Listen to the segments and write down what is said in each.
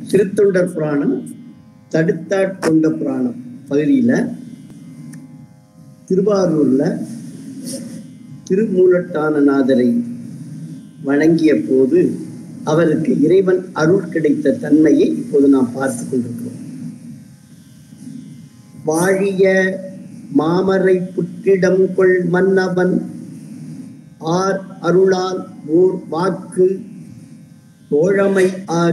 திருத்தொண்டர் புராணம் தடுத்தாட்கொண்ட புராணம் பகுதியில திருவாரூர்ல திருமூலட்டானநாதரை வணங்கிய போது அவருக்கு இறைவன் அருள் கிடைத்த தன்மையை இப்போது நாம் பார்த்து கொண்டிருக்கிறோம் வாழிய மாமரை புற்றிடம் கொள் மன்னவன் ஆர் அருளால் ஓர் வாக்கு தோழமை ஆக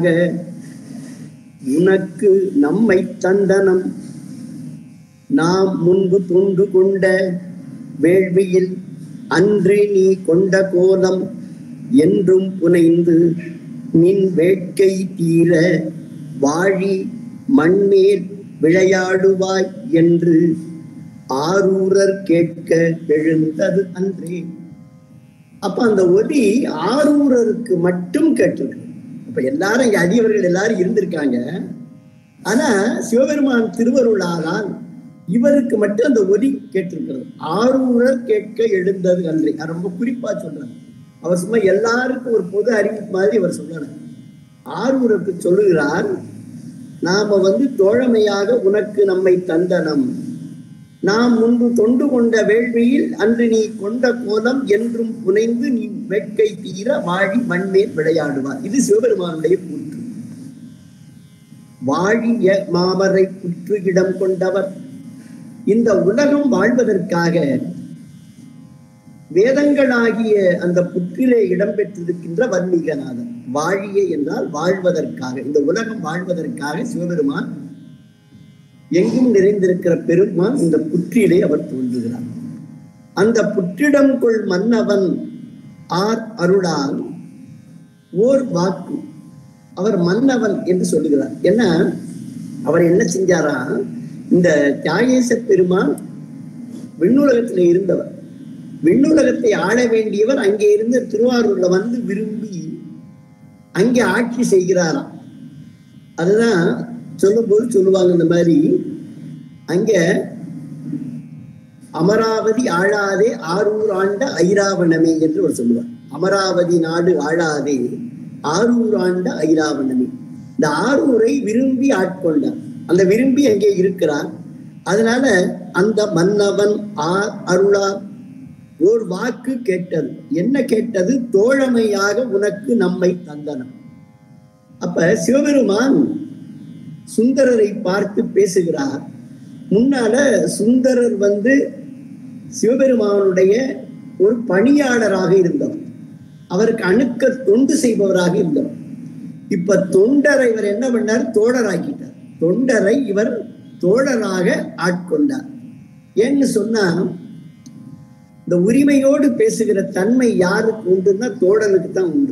உனக்கு நம்மை தந்தனம் நாம் முன்பு தொண்டு கொண்ட வேள்வியில் அன்று நீ கொண்ட கோலம் என்றும் புனைந்து நின் வேட்கை தீர வாழி மண்மேல் விளையாடுவாய் என்று ஆரூரர் கேட்க எழுந்தது அன்றே அப்ப அந்த ஒலி ஆரூரருக்கு மட்டும் கேட்டிருக்கு அப்ப எல்லாரும் இங்க அடியவர்கள் எல்லாரும் இருந்திருக்காங்க ஆனா சிவபெருமான் திருவருளாலால் இவருக்கு மட்டும் அந்த ஒலி கேட்டிருக்கிறது ஆரூரர் கேட்க எழுந்தது அன்றே அது ரொம்ப குறிப்பா சொல்றாங்க அவர் சும்மா எல்லாருக்கும் ஒரு பொது அறிவிப்பு மாதிரி அவர் சொல்லணும் ஆரூருக்கு சொல்லுகிறார் நாம வந்து தோழமையாக உனக்கு நம்மை தந்தனம் நாம் முன்பு தொண்டு கொண்ட வேள்வியில் அன்று நீ கொண்ட கோலம் என்றும் புனைந்து நீ வேட்கை தீர வாழி மண்மேல் விளையாடுவார் இது சிவபெருமானுடைய கூற்று வாழிய மாமரை புற்று இடம் கொண்டவர் இந்த உலகம் வாழ்வதற்காக வேதங்களாகிய அந்த புற்றிலே இடம்பெற்றிருக்கின்ற வன்மீகநாதன் வாழிய என்றால் வாழ்வதற்காக இந்த உலகம் வாழ்வதற்காக சிவபெருமான் எங்கும் நிறைந்திருக்கிற பெருமான் இந்த புற்றிலே அவர் தோன்றுகிறார் அந்த புற்றிடம் கொள் மன்னவன் ஆர் அருளால் ஓர் வாக்கு அவர் மன்னவன் என்று சொல்லுகிறார் ஏன்னா அவர் என்ன செஞ்சாரா இந்த தியாகேச பெருமான் விண்ணுலகத்துல இருந்தவர் விண்ணுலகத்தை ஆள வேண்டியவர் அங்கே இருந்து திருவாரூர்ல வந்து விரும்பி அங்கே ஆட்சி செய்கிறாராம் அதுதான் சொல்லும்போது சொல்லுவாங்க இந்த மாதிரி அங்க அமராவதி ஆளாதே ஆரூர் ஆண்ட ஐராவணமே என்று அவர் சொல்லுவார் அமராவதி நாடு ஆளாதே ஆரூர் ஆண்ட ஐராவணமே இந்த ஆரூரை விரும்பி ஆட்கொண்டார் அந்த விரும்பி அங்கே இருக்கிறார் அதனால அந்த மன்னவன் ஆர் அருளார் ஓர் வாக்கு கேட்டது என்ன கேட்டது தோழமையாக உனக்கு நம்மை தந்தனம் அப்ப சிவபெருமான் சுந்தரரை பார்த்து பேசுகிறார் முன்னால சுந்தரர் வந்து சிவபெருமானுடைய ஒரு பணியாளராக இருந்தவர் அவருக்கு அணுக்க தொண்டு செய்பவராக இருந்தவர் இப்ப தொண்டரை இவர் என்ன பண்ணார் தோழராக்கிட்டார் தொண்டரை இவர் தோழராக ஆட்கொண்டார் ஏன்னு சொன்னா இந்த உரிமையோடு பேசுகிற தன்மை யாருக்கு உண்டுன்னா தோழனுக்கு தான் உண்டு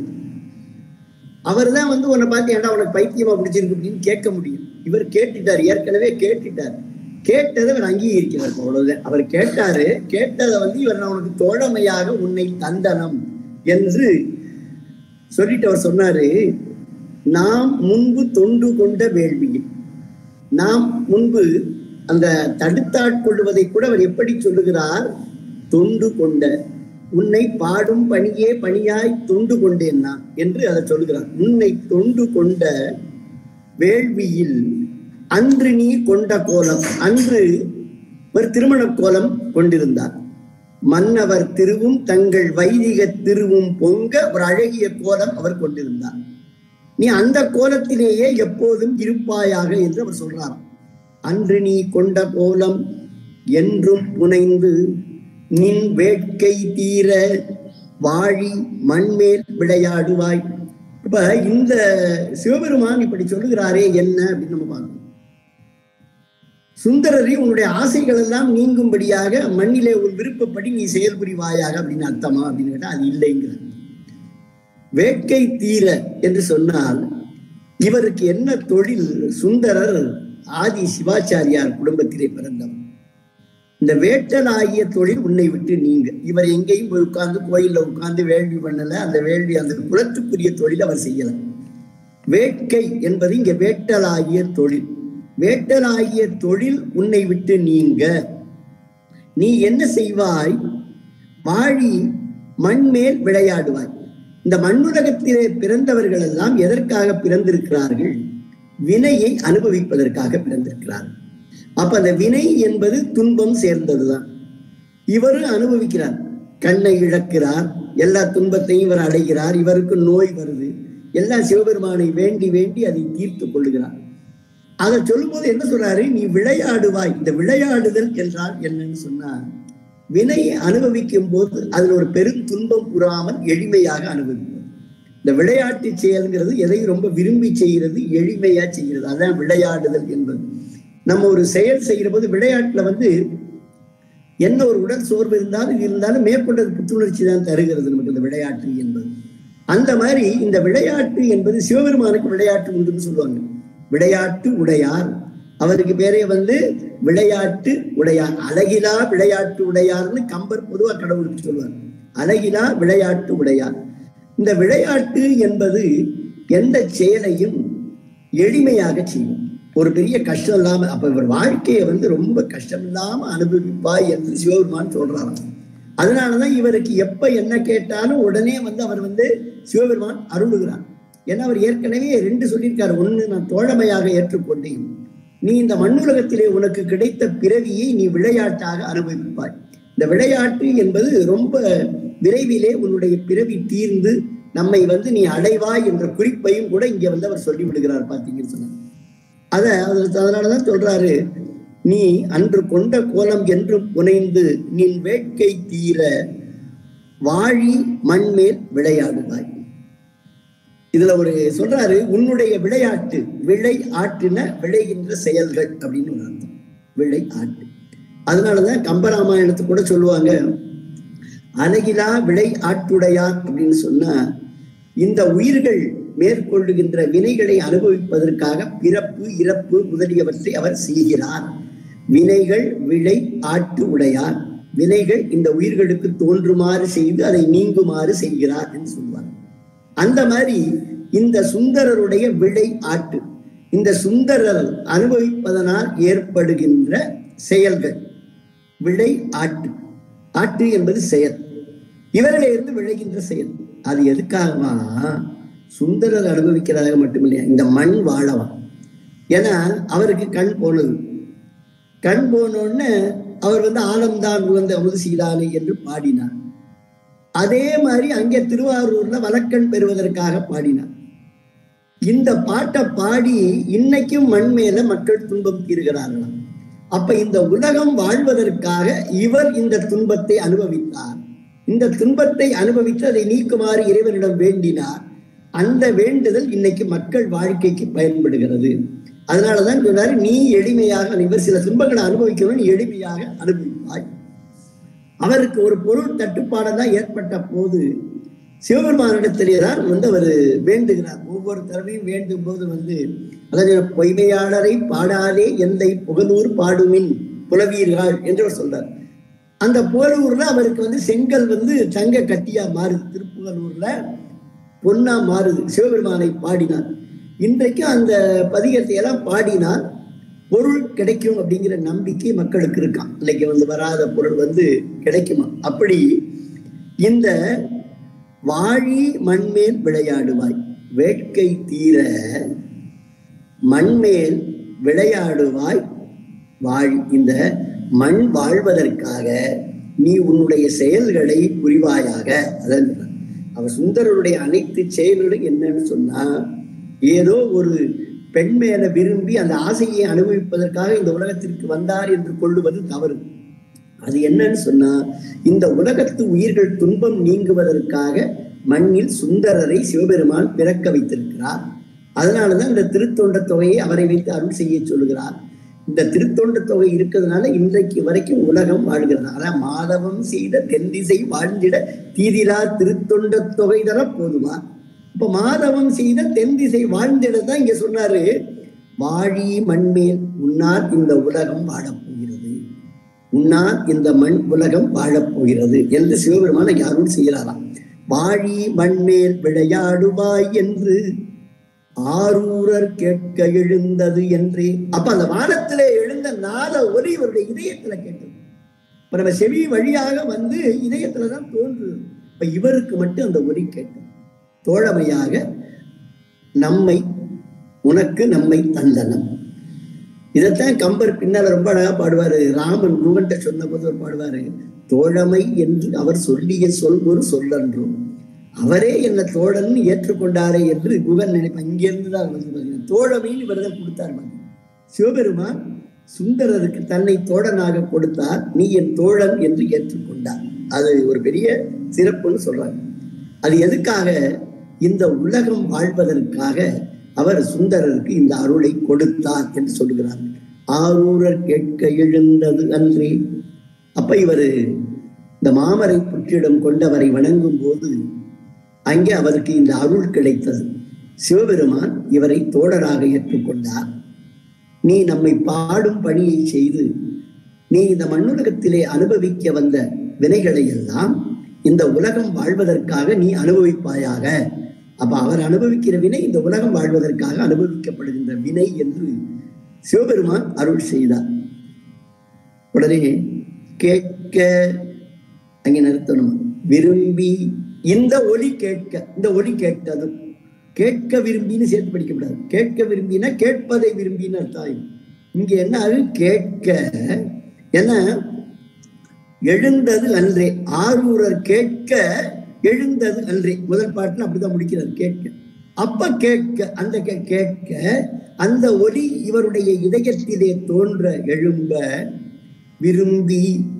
அவர் தான் வந்து உன்னை பார்த்து ஏன்டா உனக்கு பைத்தியமா பிடிச்சிருக்கு அப்படின்னு கேட்க முடியும் இவர் கேட்டுட்டார் ஏற்கனவே கேட்டுட்டார் கேட்டதை அவர் அங்கீகரிக்கிறார் அவ்வளவுதான் அவர் கேட்டாரு கேட்டதை வந்து இவர் நான் உனக்கு தோழமையாக உன்னை தந்தனம் என்று சொல்லிட்டு அவர் சொன்னாரு நாம் முன்பு தொண்டு கொண்ட வேள்வியில் நாம் முன்பு அந்த தடுத்தாட்கொள்வதை கூட அவர் எப்படி சொல்லுகிறார் தொண்டு கொண்ட உன்னை பாடும் பணியே பணியாய் தொண்டு கொண்டேன் நான் என்று அதை சொல்லுகிறார் உன்னை தொண்டு கொண்ட வேள்வியில் அன்று நீ கொண்ட கோலம் அன்று ஒரு திருமண கோலம் கொண்டிருந்தார் மன்னவர் திருவும் தங்கள் வைதிக திருவும் பொங்க ஒரு அழகிய கோலம் அவர் கொண்டிருந்தார் நீ அந்த கோலத்திலேயே எப்போதும் இருப்பாயாக என்று அவர் சொல்றாராம் அன்று நீ கொண்ட கோலம் என்றும் புனைந்து நின் வேட்கை தீர வாழி மண்மேல் விளையாடுவாய் இப்ப இந்த சிவபெருமான் இப்படி சொல்லுகிறாரே என்ன அப்படின்னு நம்ம பார்க்கணும் சுந்தரரி உன்னுடைய ஆசைகள் எல்லாம் நீங்கும்படியாக மண்ணிலே ஒரு விருப்பப்படி நீ செயல்புரிவாயாக அப்படின்னு அர்த்தமா அப்படின்னு கேட்டா அது இல்லைங்கிறார் வேட்கை தீர என்று சொன்னால் இவருக்கு என்ன தொழில் சுந்தரர் ஆதி சிவாச்சாரியார் குடும்பத்திலே பிறந்தவர் இந்த வேட்டல் ஆகிய தொழில் உன்னை விட்டு நீங்க இவர் எங்கேயும் போய் உட்கார்ந்து கோயில்ல உட்கார்ந்து வேள்வி பண்ணல அந்த வேள்வி அந்த குலத்துக்குரிய தொழில் அவர் செய்யல வேட்கை என்பது இங்க வேட்டலாகிய தொழில் வேட்டலாகிய தொழில் உன்னை விட்டு நீங்க நீ என்ன செய்வாய் வாழி மண்மேல் விளையாடுவாய் இந்த மண்ணுலகத்திலே பிறந்தவர்கள் எல்லாம் எதற்காக பிறந்திருக்கிறார்கள் வினையை அனுபவிப்பதற்காக பிறந்திருக்கிறார் அப்ப அந்த வினை என்பது துன்பம் சேர்ந்ததுதான் இவரும் அனுபவிக்கிறார் கண்ணை இழக்கிறார் எல்லா துன்பத்தையும் இவர் அடைகிறார் இவருக்கு நோய் வருது எல்லா சிவபெருமானை வேண்டி வேண்டி அதை தீர்த்து கொள்ளுகிறார் அதை சொல்லும்போது என்ன சொல்றாரு நீ விளையாடுவாய் இந்த விளையாடுதல் என்றால் என்னன்னு சொன்னா வினையை அனுபவிக்கும் போது அதுல ஒரு பெரும் துன்பம் புறாமல் எளிமையாக அனுபவிப்பது இந்த விளையாட்டு செயல்ங்கிறது எதையும் ரொம்ப விரும்பி செய்கிறது எளிமையா செய்கிறது அதான் விளையாடுதல் என்பது நம்ம ஒரு செயல் செய்கிற போது விளையாட்டுல வந்து என்ன ஒரு உடல் சோர்வு இருந்தாலும் இருந்தாலும் மேற்கொண்டது புத்துணர்ச்சி தான் தருகிறது நமக்கு இந்த விளையாட்டு என்பது அந்த மாதிரி இந்த விளையாட்டு என்பது சிவபெருமானுக்கு விளையாட்டு உண்டுன்னு சொல்லுவாங்க விளையாட்டு உடையார் அவருக்கு பேரே வந்து விளையாட்டு உடையார் அழகிலா விளையாட்டு உடையார்னு கம்பர் பொதுவா கடவுளுக்கு சொல்லுவார் அழகிலா விளையாட்டு உடையார் இந்த விளையாட்டு என்பது எந்த செயலையும் எளிமையாக செய்யும் ஒரு பெரிய கஷ்டம் இல்லாம அப்ப இவர் வாழ்க்கையை வந்து ரொம்ப கஷ்டம் இல்லாம அனுபவிப்பாய் என்று சிவபெருமான் சொல்றாராம் அதனாலதான் இவருக்கு எப்ப என்ன கேட்டாலும் உடனே வந்து அவர் வந்து சிவபெருமான் அருளுகிறார் ஏன்னா அவர் ஏற்கனவே ரெண்டு சொல்லியிருக்காரு ஒண்ணு நான் தோழமையாக ஏற்றுக்கொண்டேன் நீ இந்த மண்ணுலகத்திலே உனக்கு கிடைத்த பிறவியை நீ விளையாட்டாக அனுபவிப்பாய் இந்த விளையாட்டு என்பது ரொம்ப விரைவிலே உன்னுடைய பிறவி தீர்ந்து நம்மை வந்து நீ அடைவாய் என்ற குறிப்பையும் கூட இங்க வந்து அவர் சொல்லி விடுகிறார் பாத்தீங்கன்னு சொன்னார் அத அதனாலதான் சொல்றாரு நீ அன்று கொண்ட கோலம் என்றும் புனைந்து நின் வேட்கை தீர வாழி மண்மேல் விளையாடுவாய் இதுல ஒரு சொல்றாரு உன்னுடைய விளையாட்டு விளை ஆற்றின விளைகின்ற செயல்கள் அப்படின்னு ஒரு அர்த்தம் விளை ஆட்டு அதனாலதான் கம்பராமாயணத்துக்கு கூட சொல்லுவாங்க அழகிலா விளை ஆட்டுடையார் அப்படின்னு சொன்னா இந்த உயிர்கள் மேற்கொள்ளுகின்ற வினைகளை அனுபவிப்பதற்காக பிறப்பு இறப்பு முதலியவற்றை அவர் செய்கிறார் வினைகள் விளை ஆட்டு உடையார் வினைகள் இந்த உயிர்களுக்கு தோன்றுமாறு செய்து அதை நீங்குமாறு செய்கிறார் என்று சொல்வார் அந்த மாதிரி இந்த சுந்தரருடைய விளை ஆட்டு இந்த சுந்தரர் அனுபவிப்பதனால் ஏற்படுகின்ற செயல்கள் விளை ஆட்டு ஆட்டு என்பது செயல் இவர்களிலிருந்து விளைகின்ற செயல் அது எதுக்காகவா சுந்தரர் அனுபவிக்கிறதாக மட்டுமில்லையா இந்த மண் வாழவா ஏன்னா அவருக்கு கண் போனது கண் போனோன்னு அவர் வந்து ஆனந்தான் உகந்த அமுது செய்தானே என்று பாடினார் அதே மாதிரி அங்கே திருவாரூர்ல வழக்கண் பெறுவதற்காக பாடினார் இந்த பாட்டை பாடி இன்னைக்கும் மண் மேல மக்கள் துன்பம் தீர்கிறார்களாம் அப்ப இந்த உலகம் வாழ்வதற்காக இவர் இந்த துன்பத்தை அனுபவித்தார் இந்த துன்பத்தை அனுபவித்து அதை நீக்குமாறு இறைவனிடம் வேண்டினார் அந்த வேண்டுதல் இன்னைக்கு மக்கள் வாழ்க்கைக்கு பயன்படுகிறது அதனாலதான் சொன்னாரு நீ எளிமையாக இவர் சில துன்பங்களை அனுபவிக்கணும் நீ எளிமையாக அனுபவிப்பாய் அவருக்கு ஒரு பொருள் தட்டுப்பாடெல்லாம் ஏற்பட்ட போது சிவபெருமானிடத்திலே தான் வந்து அவர் வேண்டுகிறார் ஒவ்வொரு தடவையும் வேண்டும் போது வந்து அதாவது பொய்மையாளரை பாடாதே எந்தை புகழூர் பாடுமின் புலவீர்கள் என்று அவர் சொல்றார் அந்த புகழூர்ல அவருக்கு வந்து செங்கல் வந்து தங்க கட்டியா மாறுது திருப்புகலூர்ல பொன்னா மாறுது சிவபெருமானை பாடினார் இன்றைக்கு அந்த பதிகத்தை எல்லாம் பாடினால் பொருள் கிடைக்கும் அப்படிங்கிற நம்பிக்கை மக்களுக்கு இருக்கான் இன்னைக்கு வந்து வராத பொருள் வந்து கிடைக்குமா அப்படி இந்த வாழி மண்மேல் விளையாடுவாய் வேட்கை தீர மண்மேல் விளையாடுவாய் வாழ் இந்த மண் வாழ்வதற்காக நீ உன்னுடைய செயல்களை புரிவாயாக அதான் அவர் சுந்தரருடைய அனைத்து செயல்களும் என்னன்னு சொன்னா ஏதோ ஒரு பெண் மேல விரும்பி அந்த ஆசையை அனுபவிப்பதற்காக இந்த உலகத்திற்கு வந்தார் என்று கொள்ளுவது தவறு அது என்னன்னு சொன்னா இந்த உலகத்து உயிர்கள் துன்பம் நீங்குவதற்காக மண்ணில் சுந்தரரை சிவபெருமான் பிறக்க வைத்திருக்கிறார் அதனாலதான் இந்த திருத்தொண்ட தொகையை அவரை வைத்து அருள் செய்ய சொல்லுகிறார் இந்த திருத்தொண்ட தொகை இருக்கிறதுனால இன்றைக்கு வரைக்கும் உலகம் வாழ்கிறது அதான் மாதவம் செய்த தென்திசை வாழ்ந்திட தீதிலா திருத்தொண்ட தொகை தர போதுமா இப்ப மாதவம் செய்த தென்திசை வாழ்ந்திட தான் இங்க சொன்னாரு வாழி மண்மேல் உன்னால் இந்த உலகம் வாழப்போகிறது உன்னால் இந்த மண் உலகம் வாழப்போகிறது என்று சிவபெருமான யாரும் செய்கிறாராம் வாழி மண்மேல் விளையாடுவாய் என்று ஆரூரர் கேட்க எழுந்தது என்றே அப்ப அந்த வானத்திலே எழுந்த நாத ஒலி இவருடைய இதயத்துல கேட்டது இப்ப நம்ம செவி வழியாக வந்து இதயத்துலதான் தோன்றுது இப்ப இவருக்கு மட்டும் அந்த ஒலி கேட்டது தோழமையாக நம்மை உனக்கு நம்மை தந்தனம் இதைத்தான் கம்பர் பின்னால ரொம்ப அழகா பாடுவாரு ராமன் குகன்ட்ட சொன்ன போது ஒரு பாடுவாரு தோழமை என்று அவர் சொல்லிய சொல் ஒரு சொல்லன்றோம் அவரே என்ன தோழன் ஏற்றுக்கொண்டாரே என்று குகன் நினைப்பான் இங்கிருந்து தான் வந்து பாத்தீங்கன்னா தோழமைன்னு இவர் தான் கொடுத்தார் பாருங்க. சிவபெருமான் சுந்தரருக்கு தன்னை தோழனாக கொடுத்தார் நீ என் தோழன் என்று ஏற்றுக்கொண்டார் அது ஒரு பெரிய சிறப்புன்னு சொல்றாங்க அது எதுக்காக இந்த உலகம் வாழ்வதற்காக அவர் சுந்தரருக்கு இந்த அருளை கொடுத்தார் என்று சொல்லுகிறார் ஆரூரர் கேட்க எழுந்தது அன்றே அப்ப இவரு இந்த மாமரை புற்றிடம் கொண்டவரை வணங்கும் போது அங்கே அவருக்கு இந்த அருள் கிடைத்தது சிவபெருமான் இவரை தோழராக ஏற்றுக்கொண்டார் நீ நம்மை பாடும் பணியை செய்து நீ இந்த மண்ணுலகத்திலே அனுபவிக்க வந்த வினைகளை எல்லாம் இந்த உலகம் வாழ்வதற்காக நீ அனுபவிப்பாயாக அப்ப அவர் அனுபவிக்கிற வினை இந்த உலகம் வாழ்வதற்காக அனுபவிக்கப்படுகின்ற வினை என்று சிவபெருமான் அருள் செய்தார் உடனே கேட்க அங்கே நிறுத்தணும் விரும்பி இந்த ஒலி கேட்க இந்த ஒலி கேட்டது கேட்க விரும்பின்னு சேர்த்து படிக்கப்படாது கேட்க விரும்பினா கேட்பதை விரும்பின்னு அர்த்தம் இங்க என்ன அது கேட்க என்ன எழுந்தது அன்றே ஆரூரர் கேட்க எழுந்தது அன்றே முதல் பாட்டுல அப்படிதான் முடிக்கிறார் கேட்க அப்ப கேட்க அந்த கே- கேட்க அந்த ஒலி இவருடைய இதயத்திலே தோன்ற எழும்ப விரும்பி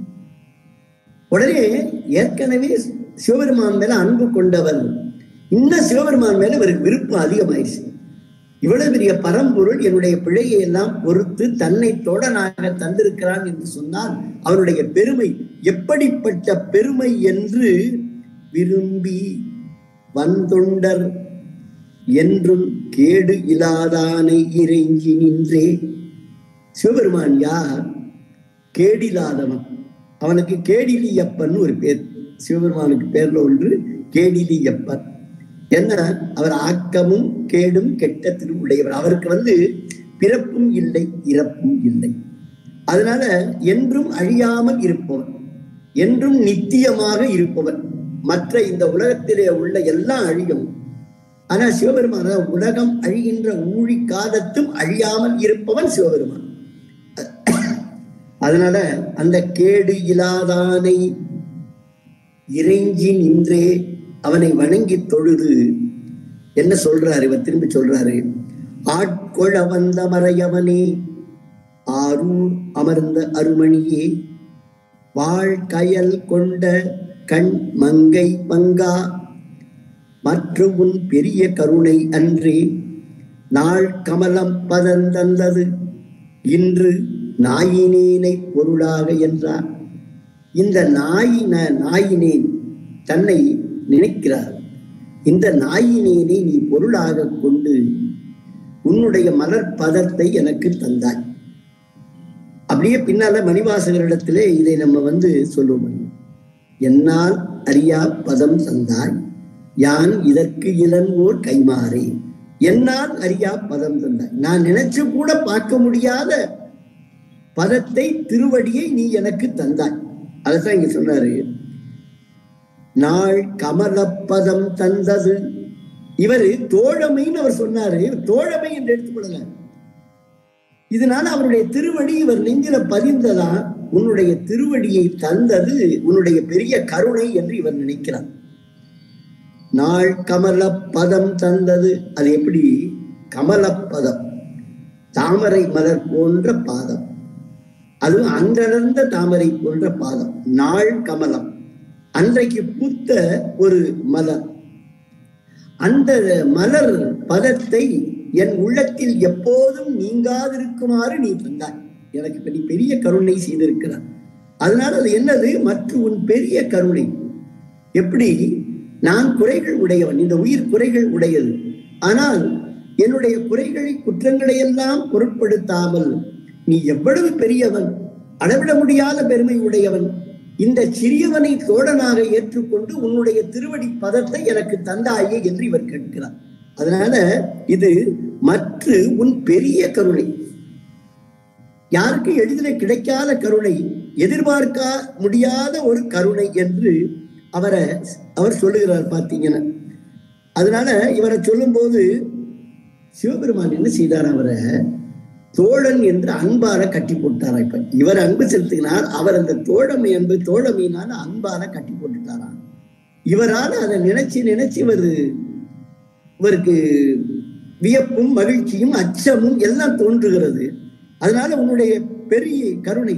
உடனே ஏற்கனவே சிவபெருமான் மேல அன்பு கொண்டவர் இன்னும் சிவபெருமான் மேல இவருக்கு விருப்பம் அதிகமாயிருச்சு இவ்வளவு பெரிய பரம்பொருள் என்னுடைய பிழையை எல்லாம் பொறுத்து தன்னை தோழனாக தந்திருக்கிறான் என்று சொன்னால் அவருடைய பெருமை எப்படிப்பட்ட பெருமை என்று விரும்பி வந்தொண்டர் என்றும் கேடு இல்லாதானை இறைஞ்சி நின்றே சிவபெருமான் யார் கேடில்லாதவன் அவனுக்கு கேடிலியப்பன் ஒரு பேர் சிவபெருமானுக்கு பேர்ல ஒன்று கேடிலியப்பன் என்ன அவர் ஆக்கமும் கேடும் கெட்ட திருவுடையவர் அவருக்கு வந்து பிறப்பும் இல்லை இறப்பும் இல்லை அதனால என்றும் அழியாமல் இருப்பவன் என்றும் நித்தியமாக இருப்பவன் மற்ற இந்த உலகத்திலே உள்ள எல்லாம் அழியும் ஆனா சிவபெருமான் அதாவது உலகம் அழிகின்ற ஊழி காலத்தும் அழியாமல் இருப்பவன் சிவபெருமான் அதனால அந்த கேடு இலாதானை இறைஞ்சி நின்றே அவனை வணங்கி தொழுது என்ன சொல்றாரு இவர் திரும்பி சொல்றாரு ஆட்கொள வந்த மறையவனே ஆரூர் அமர்ந்த அருமணியே வாழ் கயல் கொண்ட கண் மங்கை பங்கா மற்றும் உன் பெரிய கருணை அன்றே நாள் கமலம் பதந்தந்தது இன்று நாயினேனை பொருளாக என்றார் இந்த நாயின நாயினேன் தன்னை நினைக்கிறார் இந்த நாயினேனை நீ பொருளாக கொண்டு உன்னுடைய மலர் பதத்தை எனக்கு தந்தாய் அப்படியே பின்னால மணிவாசகரிடத்திலே இதை நம்ம வந்து சொல்லுவோம் என்னால் அறியா பதம் தந்தாய் யான் இதற்கு இளங்கோர் கைமாறே என்னால் அறியா பதம் தந்தாய் நான் நினைச்சு கூட பார்க்க முடியாத பதத்தை திருவடியை நீ எனக்கு தந்தாய் அதுதான் இங்க சொன்னாரு நாள் கமலப்பதம் தந்தது இவரு தோழமைன்னு அவர் சொன்னாரு தோழமை என்று எடுத்துக்கொள்ளல இதனால அவருடைய திருவடி இவர் நெஞ்சில பதிந்ததா உன்னுடைய திருவடியை தந்தது உன்னுடைய பெரிய கருணை என்று இவர் நினைக்கிறார் நாள் கமல பதம் தந்தது அது எப்படி கமலப்பதம் தாமரை மலர் போன்ற பாதம் அதுவும் அன்றடர்ந்த தாமரை போன்ற பாதம் நாள் கமலம் அன்றைக்கு பூத்த ஒரு மலர் அந்த மலர் பதத்தை என் உள்ளத்தில் எப்போதும் நீங்காதிருக்குமாறு நீ தந்தாய் எனக்கு பெரிய பெரிய கருணை செய்திருக்கிறார் அதனால அது என்னது மற்ற உன் பெரிய கருணை எப்படி நான் குறைகள் உடையவன் இந்த உயிர் குறைகள் உடையது ஆனால் என்னுடைய குறைகளை குற்றங்களை எல்லாம் பொருட்படுத்தாமல் நீ எவ்வளவு பெரியவன் அளவிட முடியாத பெருமை உடையவன் இந்த சிறியவனை தோழனாக ஏற்றுக்கொண்டு உன்னுடைய திருவடி பதத்தை எனக்கு தந்தாயே என்று இவர் கேட்கிறார் அதனால இது மற்ற உன் பெரிய கருணை யாருக்கு எளிதில் கிடைக்காத கருணை எதிர்பார்க்க முடியாத ஒரு கருணை என்று அவரை அவர் சொல்லுகிறார் பார்த்தீங்கன்னா அதனால இவரை சொல்லும்போது சிவபெருமான் என்ன செய்தார் அவரை தோழன் என்று அன்பால கட்டி போட்டாரா இப்ப இவர் அன்பு செலுத்தினார் அவர் அந்த தோழமை அன்பு தோழமையினால அன்பால கட்டி போட்டுட்டாராம் இவரால அதை நினைச்சு நினைச்சு இவர் இவருக்கு வியப்பும் மகிழ்ச்சியும் அச்சமும் எல்லாம் தோன்றுகிறது அதனால உன்னுடைய பெரிய கருணை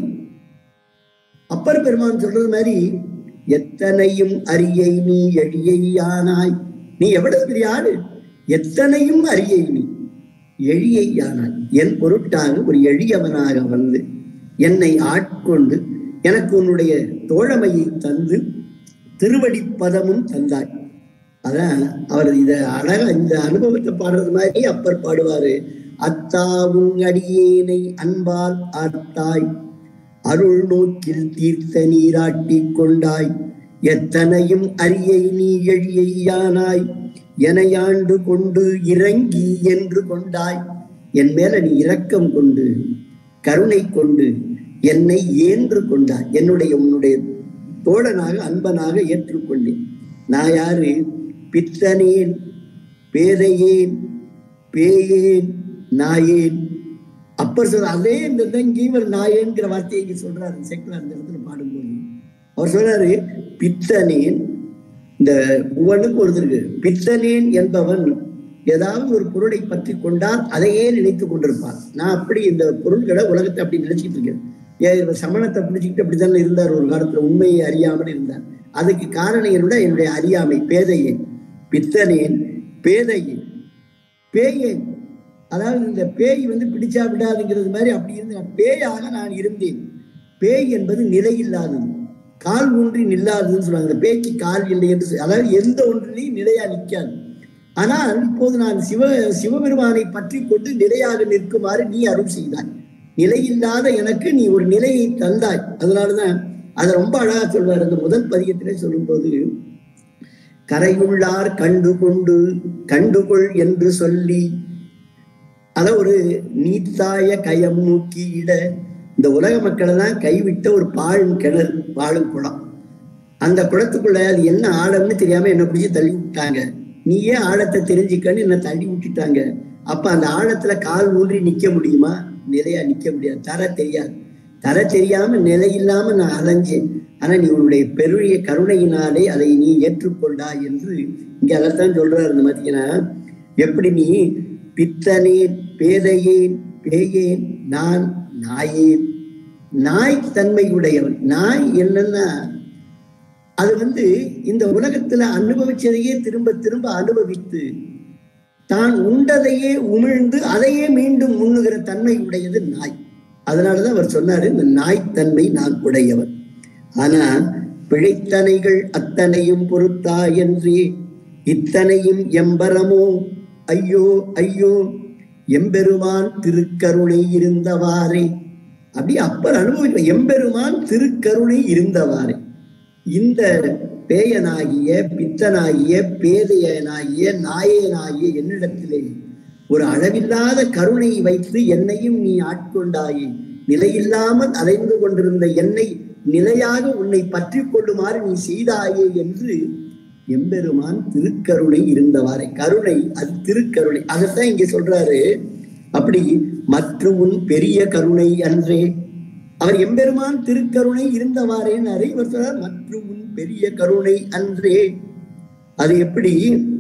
அப்பர் பெருமான் சொல்றது மாதிரி எத்தனையும் அரியை நீ எழியையானாய் நீ எவ்வளவு பெரிய ஆளு எத்தனையும் அரியை நீ எழியையானாய் என் பொருட்டாக ஒரு எளியவனாக வந்து என்னை ஆட்கொண்டு எனக்கு உன்னுடைய தோழமையை தந்து திருவடி பதமும் தந்தாய் அதான் அவர் இத அழகா இந்த அனுபவத்தை பாடுறது மாதிரி அப்பர் பாடுவாரு அத்தாவும் அடியேனை அன்பால் ஆர்த்தாய் அருள் நோக்கில் தீர்த்த நீராட்டி கொண்டாய் எத்தனையும் அரியை நீ எழியானாய் எனையாண்டு கொண்டு இறங்கி என்று கொண்டாய் என் மேல நீ இரக்கம் கொண்டு கருணை கொண்டு என்னை ஏன்று கொண்டாய் என்னுடைய உன்னுடைய தோழனாக அன்பனாக ஏற்றுக்கொண்டேன் நான் யாரு பித்தனேன் பேதையேன் பேயேன் நாயேன் அப்பர் சொல்ற அதே இந்த இங்க இவர் நாயேன்கிற வார்த்தையை இங்க சொல்றாரு செக்குலர் அந்த இடத்துல பாடும்போது அவர் சொல்றாரு பித்தனேன் இந்த ஒவ்வொன்றுக்கும் ஒருத்தருக்கு பித்தனேன் என்பவன் ஏதாவது ஒரு பொருளை பற்றி கொண்டால் அதையே நினைத்து கொண்டிருப்பான் நான் அப்படி இந்த பொருள்களை உலகத்தை அப்படி நினைச்சிட்டு இருக்கேன் ஏன் இவர் சமணத்தை பிடிச்சிக்கிட்டு அப்படித்தானே இருந்தார் ஒரு காலத்துல உண்மையை அறியாமல் இருந்தார் அதுக்கு காரணம் என்னோட என்னுடைய அறியாமை பேதையேன் பித்தனேன் பேதையேன் பேயேன் அதாவது இந்த பேய் வந்து பிடிச்சா விடாதுங்கிறது மாதிரி அப்படி இருந்து நான் பேயாக நான் இருந்தேன் பேய் என்பது நிலையில்லாதது கால் ஊன்றி நில்லாததுன்னு சொல்லுவாங்க இந்த பேய்க்கு கால் இல்லை என்று சொல்லி- அதாவது எந்த ஒன்றிலையும் நிலையா நிற்காது ஆனால் இப்போது நான் சிவ சிவபெருமானை பற்றி கொண்டு நிலையாக நிற்குமாறு நீ அருள் செய்தாய் நிலையில்லாத எனக்கு நீ ஒரு நிலையை தந்தாய் அதனாலதான் அதை ரொம்ப அழகா சொல்வார் அந்த முதல் பதிகத்திலே சொல்லும்போது கரையுள்ளார் கண்டு கொண்டு கண்டுகொள் என்று சொல்லி அத ஒரு நீத்தாய கயம் நோக்கி இட இந்த உலக மக்கள் எல்லாம் கைவிட்ட ஒரு பாழும் கிணறு பாழும் குளம் அந்த குளத்துக்குள்ள அது என்ன ஆழம்னு தெரியாம என்ன பிடிச்சி தள்ளி விட்டாங்க நீயே ஆழத்தை தெரிஞ்சுக்கன்னு என்ன தள்ளி விட்டுட்டாங்க அப்ப அந்த ஆழத்துல கால் ஊன்றி நிக்க முடியுமா நிலையா நிக்க முடியாது தர தெரியாது தர தெரியாம நிலை இல்லாம நான் அலைஞ்சேன் ஆனா நீ உன்னுடைய பெரிய கருணையினாலே அதை நீ ஏற்றுக்கொண்டா என்று இங்க அதைத்தான் சொல்றாரு இந்த மாதிரினா எப்படி நீ பித்தனேன் பேதையேன் பேயேன் நான் நாயேன் நாய் தன்மையுடையவன் நாய் என்னன்னா அது வந்து இந்த உலகத்துல அனுபவிச்சதையே திரும்ப திரும்ப அனுபவித்து தான் உண்டதையே உமிழ்ந்து அதையே மீண்டும் உண்ணுகிற தன்மை உடையது நாய் அதனாலதான் அவர் சொன்னாரு இந்த நாய்த்தன்மை நான் உடையவன் ஆனா பிழைத்தனைகள் அத்தனையும் பொறுத்தா என்றே இத்தனையும் எம்பரமோ ஐயோ ஐயோ எம்பெருமான் திருக்கருணை இருந்தவாறே அப்படி அப்பர் அனுபவிக்க எம்பெருமான் திருக்கருணை இருந்தவாறே இந்த பேயனாகிய பித்தனாகிய பேதையனாகிய நாயனாகிய என்னிடத்திலே ஒரு அளவில்லாத கருணை வைத்து என்னையும் நீ ஆட்கொண்டாயே நிலையில்லாமல் அலைந்து கொண்டிருந்த என்னை நிலையாக உன்னை பற்றி கொள்ளுமாறு நீ செய்தாயே என்று எம்பெருமான் திருக்கருணை இருந்தவாறே கருணை அது திருக்கருணை அதைத்தான் இங்க சொல்றாரு அப்படி மற்றும் உன் பெரிய கருணை அன்றே அவர் எம்பெருமான் திருக்கருணை இருந்தவாறேன்னு இவர் சொல்றார் மற்றும் உன் பெரிய கருணை அன்றே அது எப்படி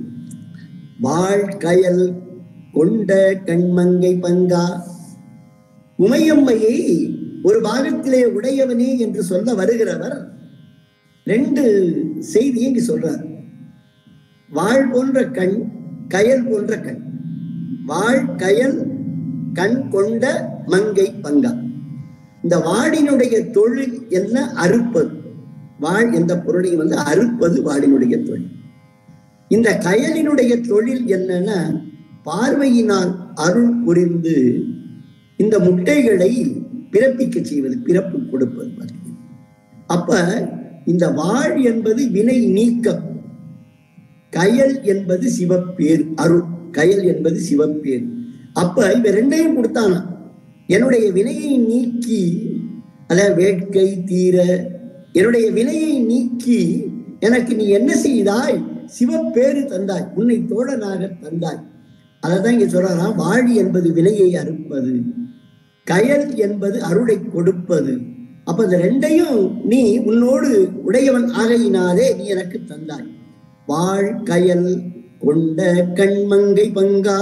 வாழ்கயல் கொண்ட கண்மங்கை பங்கா உமையம்மையை ஒரு பாகத்திலே உடையவனே என்று சொல்ல வருகிறவர் ரெண்டு செய்தியை இங்கு சொல்றார் வாழ் போன்ற கண் கயல் போன்ற கண் வாழ் கயல் கண் கொண்ட மங்கை பங்கா இந்த வாடினுடைய தொழில் என்ன அறுப்பது வாழ் என்ற பொருளை வந்து அறுப்பது வாடினுடைய தொழில் இந்த கயலினுடைய தொழில் என்னன்னா பார்வையினால் அருள் புரிந்து இந்த முட்டைகளை பிறப்பிக்க செய்வது பிறப்பு கொடுப்பது பார்த்தீங்க. அப்ப இந்த வாழ் என்பது வினை நீக்கம் கயல் என்பது சிவப்பேர் அருள் கயல் என்பது சிவப்பேர் அப்ப இவ ரெண்டையும் கொடுத்தானா என்னுடைய வினையை நீக்கி அத வேட்கை தீர என்னுடைய வினையை நீக்கி எனக்கு நீ என்ன செய்தாய் சிவப்பேறு தந்தாய் உன்னை தோழனாக தந்தாய் அதைதான் இங்க சொல்றாராம் வாழி என்பது வினையை அறுப்பது கயல் என்பது அருளை கொடுப்பது அப்ப இந்த ரெண்டையும் நீ உன்னோடு உடையவன் ஆகையினாலே நீ எனக்கு தந்தாய் வாழ் கயல் கொண்ட கண்மங்கை பங்கா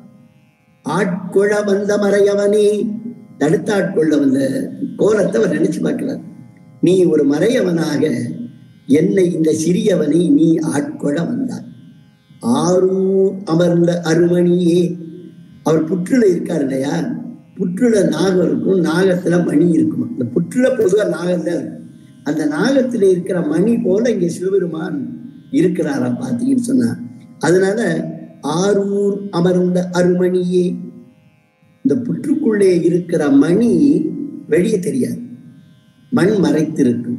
ஆட்கொழ வந்த மறையவனே தடுத்தாட்கொள்ள வந்த கோலத்தை அவர் நினைச்சு பார்க்கிறார் நீ ஒரு மறையவனாக என்னை இந்த சிறியவனை நீ ஆட்கொள்ள வந்தாய் ஆரூர் அமர்ந்த அருமணியே அவர் புற்றுல இருக்கார் இல்லையா புற்றுல நாகம் இருக்கும் நாகத்துல மணி இருக்கும் அந்த புற்றுல பொதுவா நாகம் தான் இருக்கும் அந்த நாகத்துல இருக்கிற மணி போல இங்க சிவபெருமான் இருக்கிறாரா பாத்தீங்கன்னு சொன்னா அதனால ஆரூர் அமர்ந்த அருமணியே இந்த புற்றுக்குள்ளே இருக்கிற மணி வெளியே தெரியாது மண் மறைத்திருக்கும்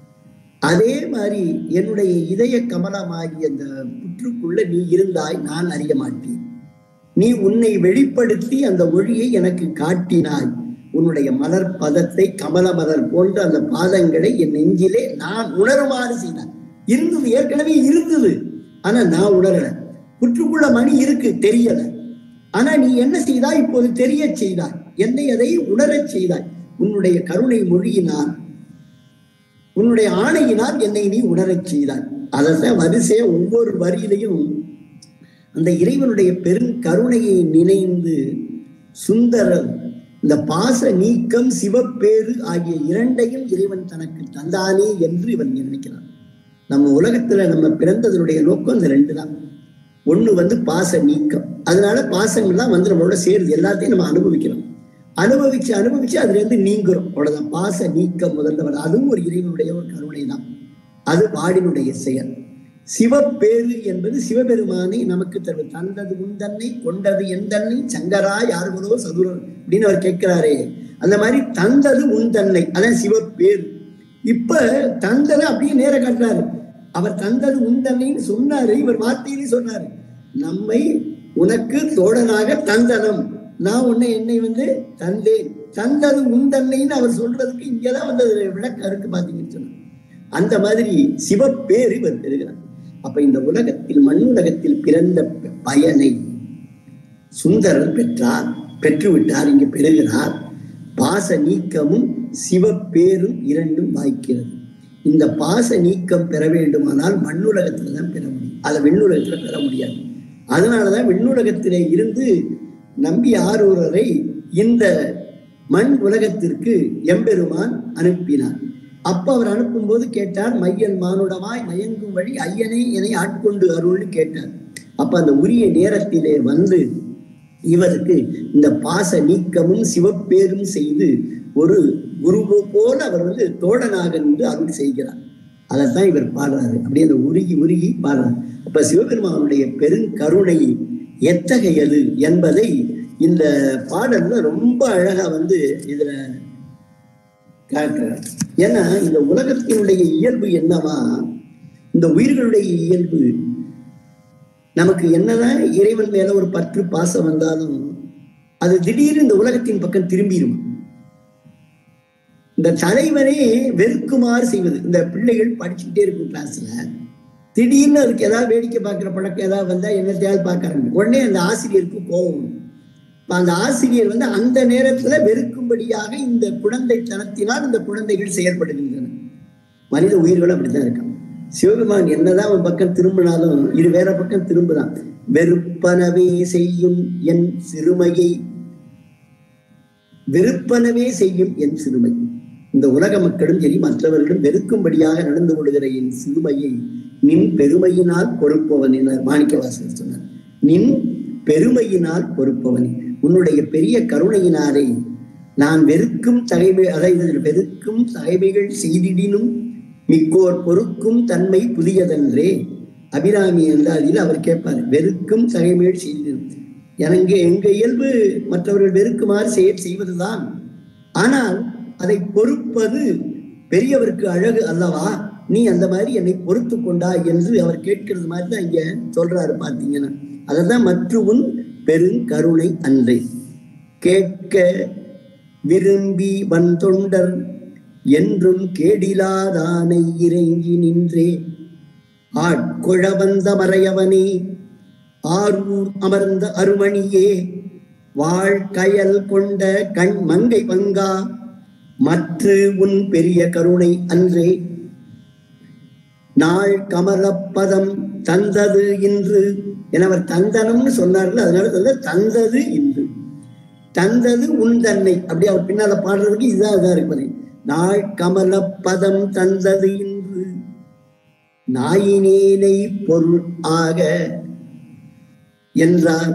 அதே மாதிரி என்னுடைய இதய கமலமாகிய அந்த புற்றுக்குள்ள நீ இருந்தாய் நான் அறிய மாட்டேன் நீ உன்னை வெளிப்படுத்தி அந்த ஒளியை எனக்கு காட்டினாய் உன்னுடைய மலர் பதத்தை கமல மலர் போன்ற அந்த பாதங்களை என் நெஞ்சிலே நான் உணருமாறு செய்தாய் இருந்தது ஏற்கனவே இருந்தது ஆனா நான் உணரல புற்றுக்குள்ள மணி இருக்கு தெரியல ஆனா நீ என்ன செய்தாய் இப்போது தெரிய செய்தாய் என்னை அதை உணரச் செய்தாய் உன்னுடைய கருணை மொழியினால் உன்னுடைய ஆணையினால் என்னை நீ உணரச் செய்தாய் அதான் வரிசைய ஒவ்வொரு வரியிலையும் அந்த இறைவனுடைய பெரும் கருணையை நினைந்து சுந்தரர் இந்த பாச நீக்கம் சிவப்பேறு ஆகிய இரண்டையும் இறைவன் தனக்கு தந்தானே என்று இவன் நினைக்கிறான் நம்ம உலகத்துல நம்ம பிறந்ததனுடைய நோக்கம் இந்த ரெண்டு தான் ஒண்ணு வந்து பாச நீக்கம் அதனால பாசங்கள்லாம் வந்து நம்மளோட சேருது எல்லாத்தையும் நம்ம அனுபவிக்கிறோம் அனுபவிச்சு அனுபவிச்சு அதுல இருந்து நீங்குறோம் அவ்வளவுதான் பாச நீக்கம் முதல்ல வரும் அதுவும் ஒரு இறைவனுடைய ஒரு கருணை தான் அது வாடினுடைய செயல் சிவப்பேறு என்பது சிவபெருமானை நமக்கு தருவது தந்தது உந்தன்னை கொண்டது எந்தன்னை சங்கரா யாருகளோ சதுரன் அப்படின்னு அவர் கேட்கிறாரே அந்த மாதிரி தந்தது உந்தன்னை அதான் சிவப்பேறு இப்ப தந்ததை அப்படியே நேர காட்டுறாரு அவர் தந்தது உந்தன்னைன்னு சொன்னாரு இவர் வார்த்தையிலே சொன்னாரு நம்மை உனக்கு தோழனாக தந்தனம் நான் உன்னை என்னை வந்து தந்தேன் தந்தது உந்தன்னைன்னு அவர் சொல்றதுக்கு இங்கதான் வந்து அது விளக்கம் இருக்கு பாத்தீங்கன்னு சொன்னார் அந்த மாதிரி சிவப்பேறு இவர் பெறுகிறார் அப்ப இந்த உலகத்தில் மண் உலகத்தில் பிறந்த பயனை சுந்தரர் பெற்றார் பெற்றுவிட்டார் இங்கு பெறுகிறார் பாச நீக்கமும் சிவப்பேரும் இரண்டும் வாய்க்கிறது இந்த பாச நீக்கம் பெற வேண்டுமானால் மண்ணுலகத்துல தான் பெற முடியும் அதை விண்ணுலகத்துல பெற முடியாது அதனாலதான் விண்ணுலகத்திலே இருந்து நம்பி ஆரூரரை இந்த மண் உலகத்திற்கு எம்பெருமான் அனுப்பினார் அப்ப அவர் அனுப்பும்போது கேட்டார் மையன் மானுடமாய் மயங்கும் வழி ஐயனை என்னை ஆட்கொண்டு அருள்னு கேட்டார் அப்ப அந்த உரிய நேரத்திலே வந்து இவருக்கு இந்த பாச நீக்கமும் சிவப்பேரும் செய்து ஒரு குரு போல அவர் வந்து தோழனாக நின்று அருள் செய்கிறார் அதைத்தான் இவர் பாடுறாரு அப்படியே அந்த உருகி உருகி பாடுறார் அப்ப சிவபெருமானுடைய பெருங்கருணை எத்தகையது என்பதை இந்த பாடல்ல ரொம்ப அழகா வந்து இதுல காட்டுறார் ஏன்னா இந்த உலகத்தினுடைய இயல்பு என்னவா இந்த உயிர்களுடைய இயல்பு நமக்கு என்னதான் இறைவன் மேல ஒரு பற்று பாசம் வந்தாலும் அது திடீர்னு இந்த உலகத்தின் பக்கம் திரும்பிடும் இந்த தலைவனே வெறுக்குமாறு செய்வது இந்த பிள்ளைகள் படிச்சுக்கிட்டே இருக்கும் கிளாஸ்ல திடீர்னு அதுக்கு ஏதாவது வேடிக்கை பார்க்குற பழக்கம் ஏதாவது வந்தா என்னத்தையாவது பார்க்க ஆரம்பிக்கும் உடனே அந்த ஆசிரியருக்கு கோபம் அந்த ஆசிரியர் வந்து அந்த நேரத்துல வெறுக்கும்படியாக இந்த குழந்தைத்தனத்தினால் இந்த குழந்தைகள் செயல்படுகின்றன மனித உயிர்களும் அப்படித்தான் இருக்கான் சிவபெருமான் என்னதான் அவன் பக்கம் திரும்பினாலும் இது வேற பக்கம் திரும்புதான் வெறுப்பனவே செய்யும் என் சிறுமையை வெறுப்பனவே செய்யும் என் சிறுமை இந்த உலக மக்களும் சரி மற்றவர்களும் வெறுக்கும்படியாக நடந்து கொள்கிற என் சிறுமையை நின் பெருமையினால் பொறுப்பவன் என மாணிக்கவாசகர் சொன்னார் நின் பெருமையினால் பொறுப்பவன் உன்னுடைய பெரிய கருணையினாலே நான் வெறுக்கும் தகைமை அதாவது வெறுக்கும் தகைமைகள் செய்திடினும் மிக்கோர் பொறுக்கும் தன்மை புதியதன்றே அபிராமி என்றால் அவர் கேட்பார் வெறுக்கும் தகைமைகள் செய்திடும் எனக்கு எங்க இயல்பு மற்றவர்கள் வெறுக்குமாறு செயல் செய்வதுதான் ஆனால் அதை பொறுப்பது பெரியவருக்கு அழகு அல்லவா நீ அந்த மாதிரி என்னை பொறுத்து கொண்டா என்று அவர் கேட்கிறது மாதிரி தான் இங்க சொல்றாரு பார்த்தீங்கன்னா அததான் மற்றுமுன் பெருங்கருணை அன்றே கேட்க விரும்பி வந்தொண்டர் என்றும் கேடிலாதானை இறங்கி நின்றே ஆட்கொழ வந்த மறையவனே ஆரூர் அமர்ந்த அருமணியே வாழ்கயல் கொண்ட கண் மங்கை பங்கா மற்று உன் பெரிய கருணை அன்றே நாள் கமலப்பதம் தந்தது இன்று என அவர் தந்தனம்னு சொன்னார்கள் அதனால தந்த தந்தது இன்று தந்தது உன் தன்னை அப்படி அவர் பின்னால பாடுறதுக்கு இதுதான் இதாக இருப்பது நாள் கமலப்பதம் தந்தது இன்று நாயினேனை பொருள் ஆக என்றார்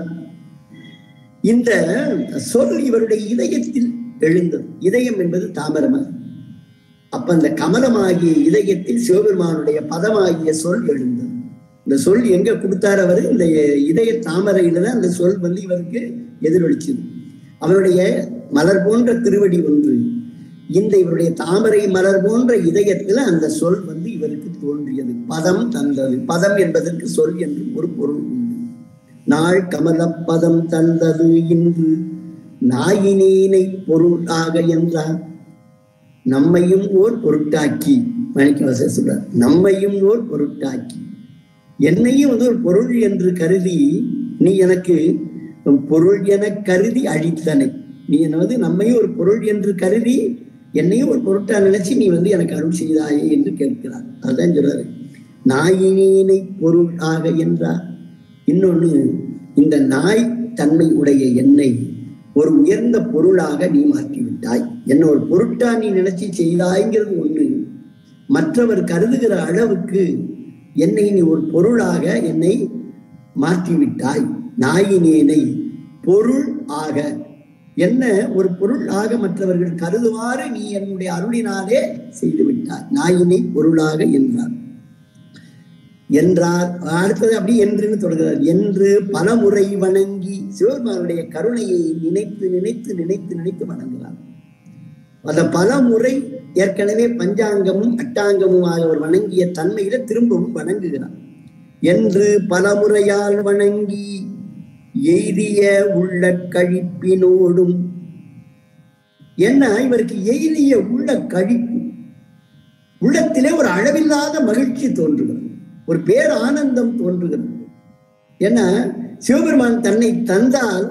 இந்த சொல் இவருடைய இதயத்தில் எழுந்தது இதயம் என்பது தாமரமாக அப்ப அந்த கமலமாகிய இதயத்தில் சிவபெருமானுடைய பதமாகிய சொல் எழுந்தது இந்த சொல் எங்க கொடுத்தார் அவர் இந்த இதய தாமரையில தான் அந்த சொல் வந்து இவருக்கு எதிரொலிச்சது அவருடைய மலர் போன்ற திருவடி ஒன்று இந்த இவருடைய தாமரை மலர் போன்ற இதயத்துல அந்த சொல் வந்து இவருக்கு தோன்றியது பதம் தந்தது பதம் என்பதற்கு சொல் என்று ஒரு பொருள் உண்டு நாள் கமலப்பதம் தந்தது இன்று நாயினேனை பொருளாக என்றார் நம்மையும் ஓர் பொருட்டாக்கி மணிக்கவாசர் சொல்றார் நம்மையும் ஓர் பொருட்டாக்கி என்னையும் வந்து ஒரு பொருள் என்று கருதி நீ எனக்கு பொருள் என கருதி அழித்தனை நீ என்ன வந்து நம்மையும் ஒரு பொருள் என்று கருதி என்னையும் ஒரு பொருட்டா நினைச்சு நீ வந்து எனக்கு அருள் செய்தாயே என்று கேட்கிறார் அதுதான் சொல்றாரு நாயினேனை பொருள் ஆக என்றார் இன்னொன்னு இந்த நாய் தன்மை உடைய என்னை ஒரு உயர்ந்த பொருளாக நீ மாற்றி விட்டாய் என்ன ஒரு பொருட்டா நீ நினைச்சு செய்தாய்ங்கிறது ஒண்ணு மற்றவர் கருதுகிற அளவுக்கு என்னை நீ ஒரு பொருளாக என்னை மாற்றி விட்டாய் நாயினேனை பொருள் ஆக என்ன ஒரு பொருள் ஆக மற்றவர்கள் கருதுவாறு நீ என்னுடைய அருளினாலே செய்து விட்டாய் நாயினை பொருளாக என்றார் என்றார் அடுத்தது அப்படி என்றுன்னு தொடர்கிறார் என்று பலமுறை வணங்கி சிவபெருமானுடைய கருணையை நினைத்து நினைத்து நினைத்து நினைத்து வணங்குகிறார் அந்த பல முறை ஏற்கனவே பஞ்சாங்கமும் அட்டாங்கமும் ஆகியோர் வணங்கிய தன்மையில திரும்பவும் வணங்குகிறார் என்று பல முறையால் வணங்கி எய்திய உள்ள கழிப்பினோடும் என்ன இவருக்கு எய்திய உள்ள கழிப்பு உள்ளத்திலே ஒரு அளவில்லாத மகிழ்ச்சி தோன்றுகிறது ஒரு பேர் ஆனந்தம் தோன்றுகிறது ஏன்னா சிவபெருமான் தன்னை தந்தால்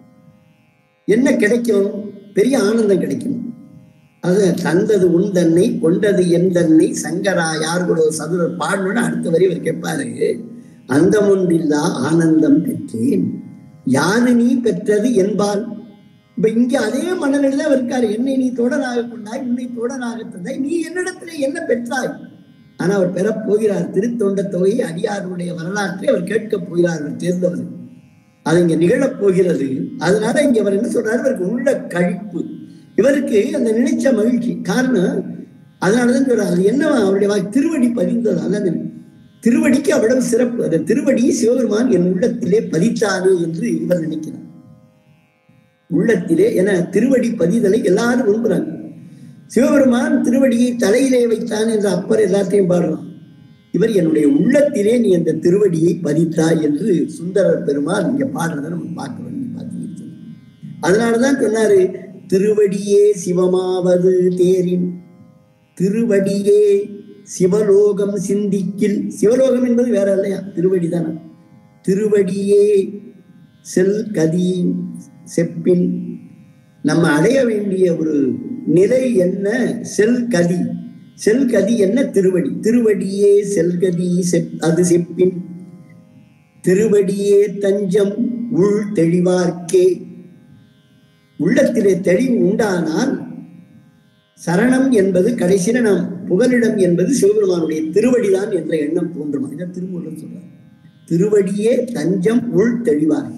என்ன கிடைக்கும் பெரிய ஆனந்தம் கிடைக்கும் அது தந்தது உன் தன்னை கொண்டது என் தன்னை சங்கரா யார்களோ சதுரர் பாடணும்னு அடுத்த வரி அவர் கேட்பாரு அந்த ஒன்றில்லா ஆனந்தம் பெற்றேன் யாரு நீ பெற்றது என்பால் இப்ப இங்க அதே மனநிலையில இருக்காரு என்னை நீ தொடராக கொண்டாய் உன்னை தொடராக தந்தாய் நீ என்னிடத்துல என்ன பெற்றாய் ஆனா அவர் பெறப் போகிறார் திருத்தொண்ட தொகையை அடியாருடைய வரலாற்றை அவர் கேட்கப் போகிறார் அவர் தேர்ந்தவர் அது இங்க நிகழப் போகிறது அதனால இங்க அவர் என்ன சொல்றாரு இவருக்கு உள்ள கழிப்பு இவருக்கு அந்த நினைச்ச மகிழ்ச்சி காரணம் அதனாலதான் சொல்றாரு அது என்னவா அவருடைய வா- திருவடி பதிந்தது அதான் திருவடிக்கு அவ்வளவு சிறப்பு அந்த திருவடி சிவபெருமான் என் உள்ளத்திலே பதித்தாரு என்று இவர் நினைக்கிறார் உள்ளத்திலே என திருவடி பதிதலை எல்லாரும் விரும்புறாங்க சிவபெருமான் திருவடியை தலையிலே வைத்தான் என்ற அப்பர் எல்லாத்தையும் பாடுறான் இவர் என்னுடைய உள்ளத்திலே நீ அந்த திருவடியை பதித்தாய் என்று சுந்தரர் பெருமான் இங்க பாடுறதை நம்ம பார்க்கிறோம் நீங்க பார்த்தீங்க அதனாலதான் சொன்னாரு திருவடியே சிவமாவது தேரின் திருவடியே சிவலோகம் சிந்திக்கில் சிவலோகம் என்பது வேற இல்லையா திருவடி தானே திருவடியே செல் கதி செப்பின் நம்ம அடைய வேண்டிய ஒரு நிலை என்ன செல் கதி செல் கதி என்ன திருவடி திருவடியே செல்கதி செப் அது செப்பின் திருவடியே தஞ்சம் உள் தெளிவார்க்கே உள்ளத்திலே தெளிவு உண்டானால் சரணம் என்பது கடைசியில நாம் புகலிடம் என்பது சிவபெருமானுடைய திருவடிதான் என்ற எண்ணம் தோன்றும் இதை திருமூலர் சொல்றார் திருவடியே தஞ்சம் உள் தெளிவார்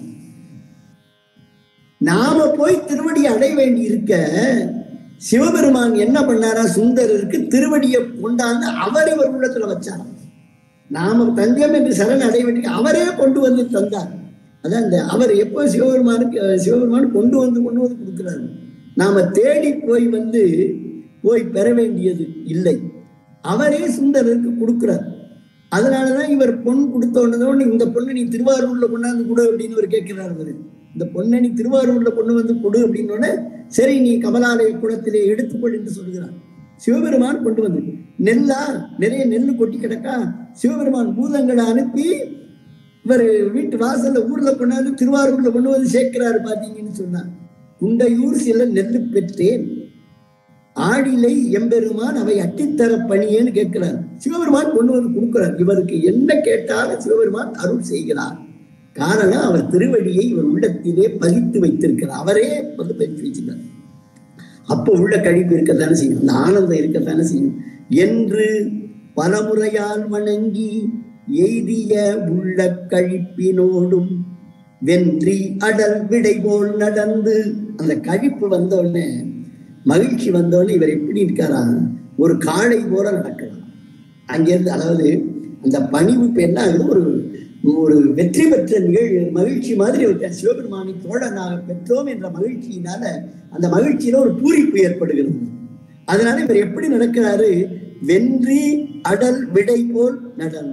நாம போய் திருவடி அடைய வேண்டி இருக்க சிவபெருமான் என்ன பண்ணாரா சுந்தரருக்கு திருவடியை கொண்டாந்து அவர் இவர் உள்ளத்துல வச்சாராம் நாம தஞ்சம் என்று சரண் அடைய வேண்டிய அவரே கொண்டு வந்து தந்தார் அதான் இந்த அவர் எப்போ சிவபெருமானுக்கு அஹ், சிவபெருமான் கொண்டு வந்து கொண்டு வந்து கொடுக்கிறாரு நாம தேடி போய் வந்து போய் பெற வேண்டியது இல்லை அவரே சுந்தரருக்கு கொடுக்கிறார் அதனாலதான் இவர் பொன் கொடுத்த உடனே இந்த பொண்ணு நீ திருவாரூர்ல கொண்டாந்து கொடு அப்படின்னு இவர் கேட்கிறார் அவரு இந்த பொண்ணை நீ திருவாரூர்ல கொண்டு வந்து கொடு அப்படின்னு உடனே சரி நீ கமலாலய குளத்திலே எடுத்துக்கொள் என்று சொல்கிறார் சிவபெருமான் கொண்டு வந்து நெல்லா நிறைய நெல் கொட்டி கிடக்கா சிவபெருமான் பூதங்களை அனுப்பி இவர் வீட்டு வாசல்ல ஊர்ல கொண்டாந்து திருவாரூர்ல கொண்டு வந்து சேர்க்கிறாரு பாத்தீங்கன்னு சொன்னா குண்டையூர் சில நெல்லு பெற்றேன் ஆடிலை எம்பெருமான் அவை அட்டித்தர பணியேன்னு கேட்கிறார் சிவபெருமான் கொண்டு வந்து கொடுக்கிறார் இவருக்கு என்ன கேட்டாலும் சிவபெருமான் அருள் செய்கிறார் காரணம் அவர் திருவடியை இவர் உள்ளத்திலே பதித்து வைத்திருக்கிறார் அவரே வந்து பதித்து வச்சிருக்கார் அப்போ உள்ள கழிப்பு இருக்கத்தானே செய்யும் அந்த ஆனந்தம் இருக்கத்தானே செய்யும் என்று பலமுறையால் வணங்கி எய்திய உள்ள கழிப்பினோடும் வென்றி அடல் விடை போல் நடந்து அந்த கழிப்பு வந்த உடனே மகிழ்ச்சி வந்த உடனே இவர் எப்படி இருக்காரா ஒரு காளை போல நடக்கலாம் அங்கிருந்து அதாவது அந்த பணிவு இப்ப என்ன ஆகுது ஒரு ஒரு வெற்றி பெற்ற நிகழ்வு மகிழ்ச்சி மாதிரி ஒரு சிவபெருமானை தோழனாக பெற்றோம் என்ற மகிழ்ச்சியினால அந்த மகிழ்ச்சியில ஒரு பூரிப்பு ஏற்படுகிறது அதனால இவர் எப்படி நடக்கிறாரு வென்றி அடல் விடை போல் நடந்து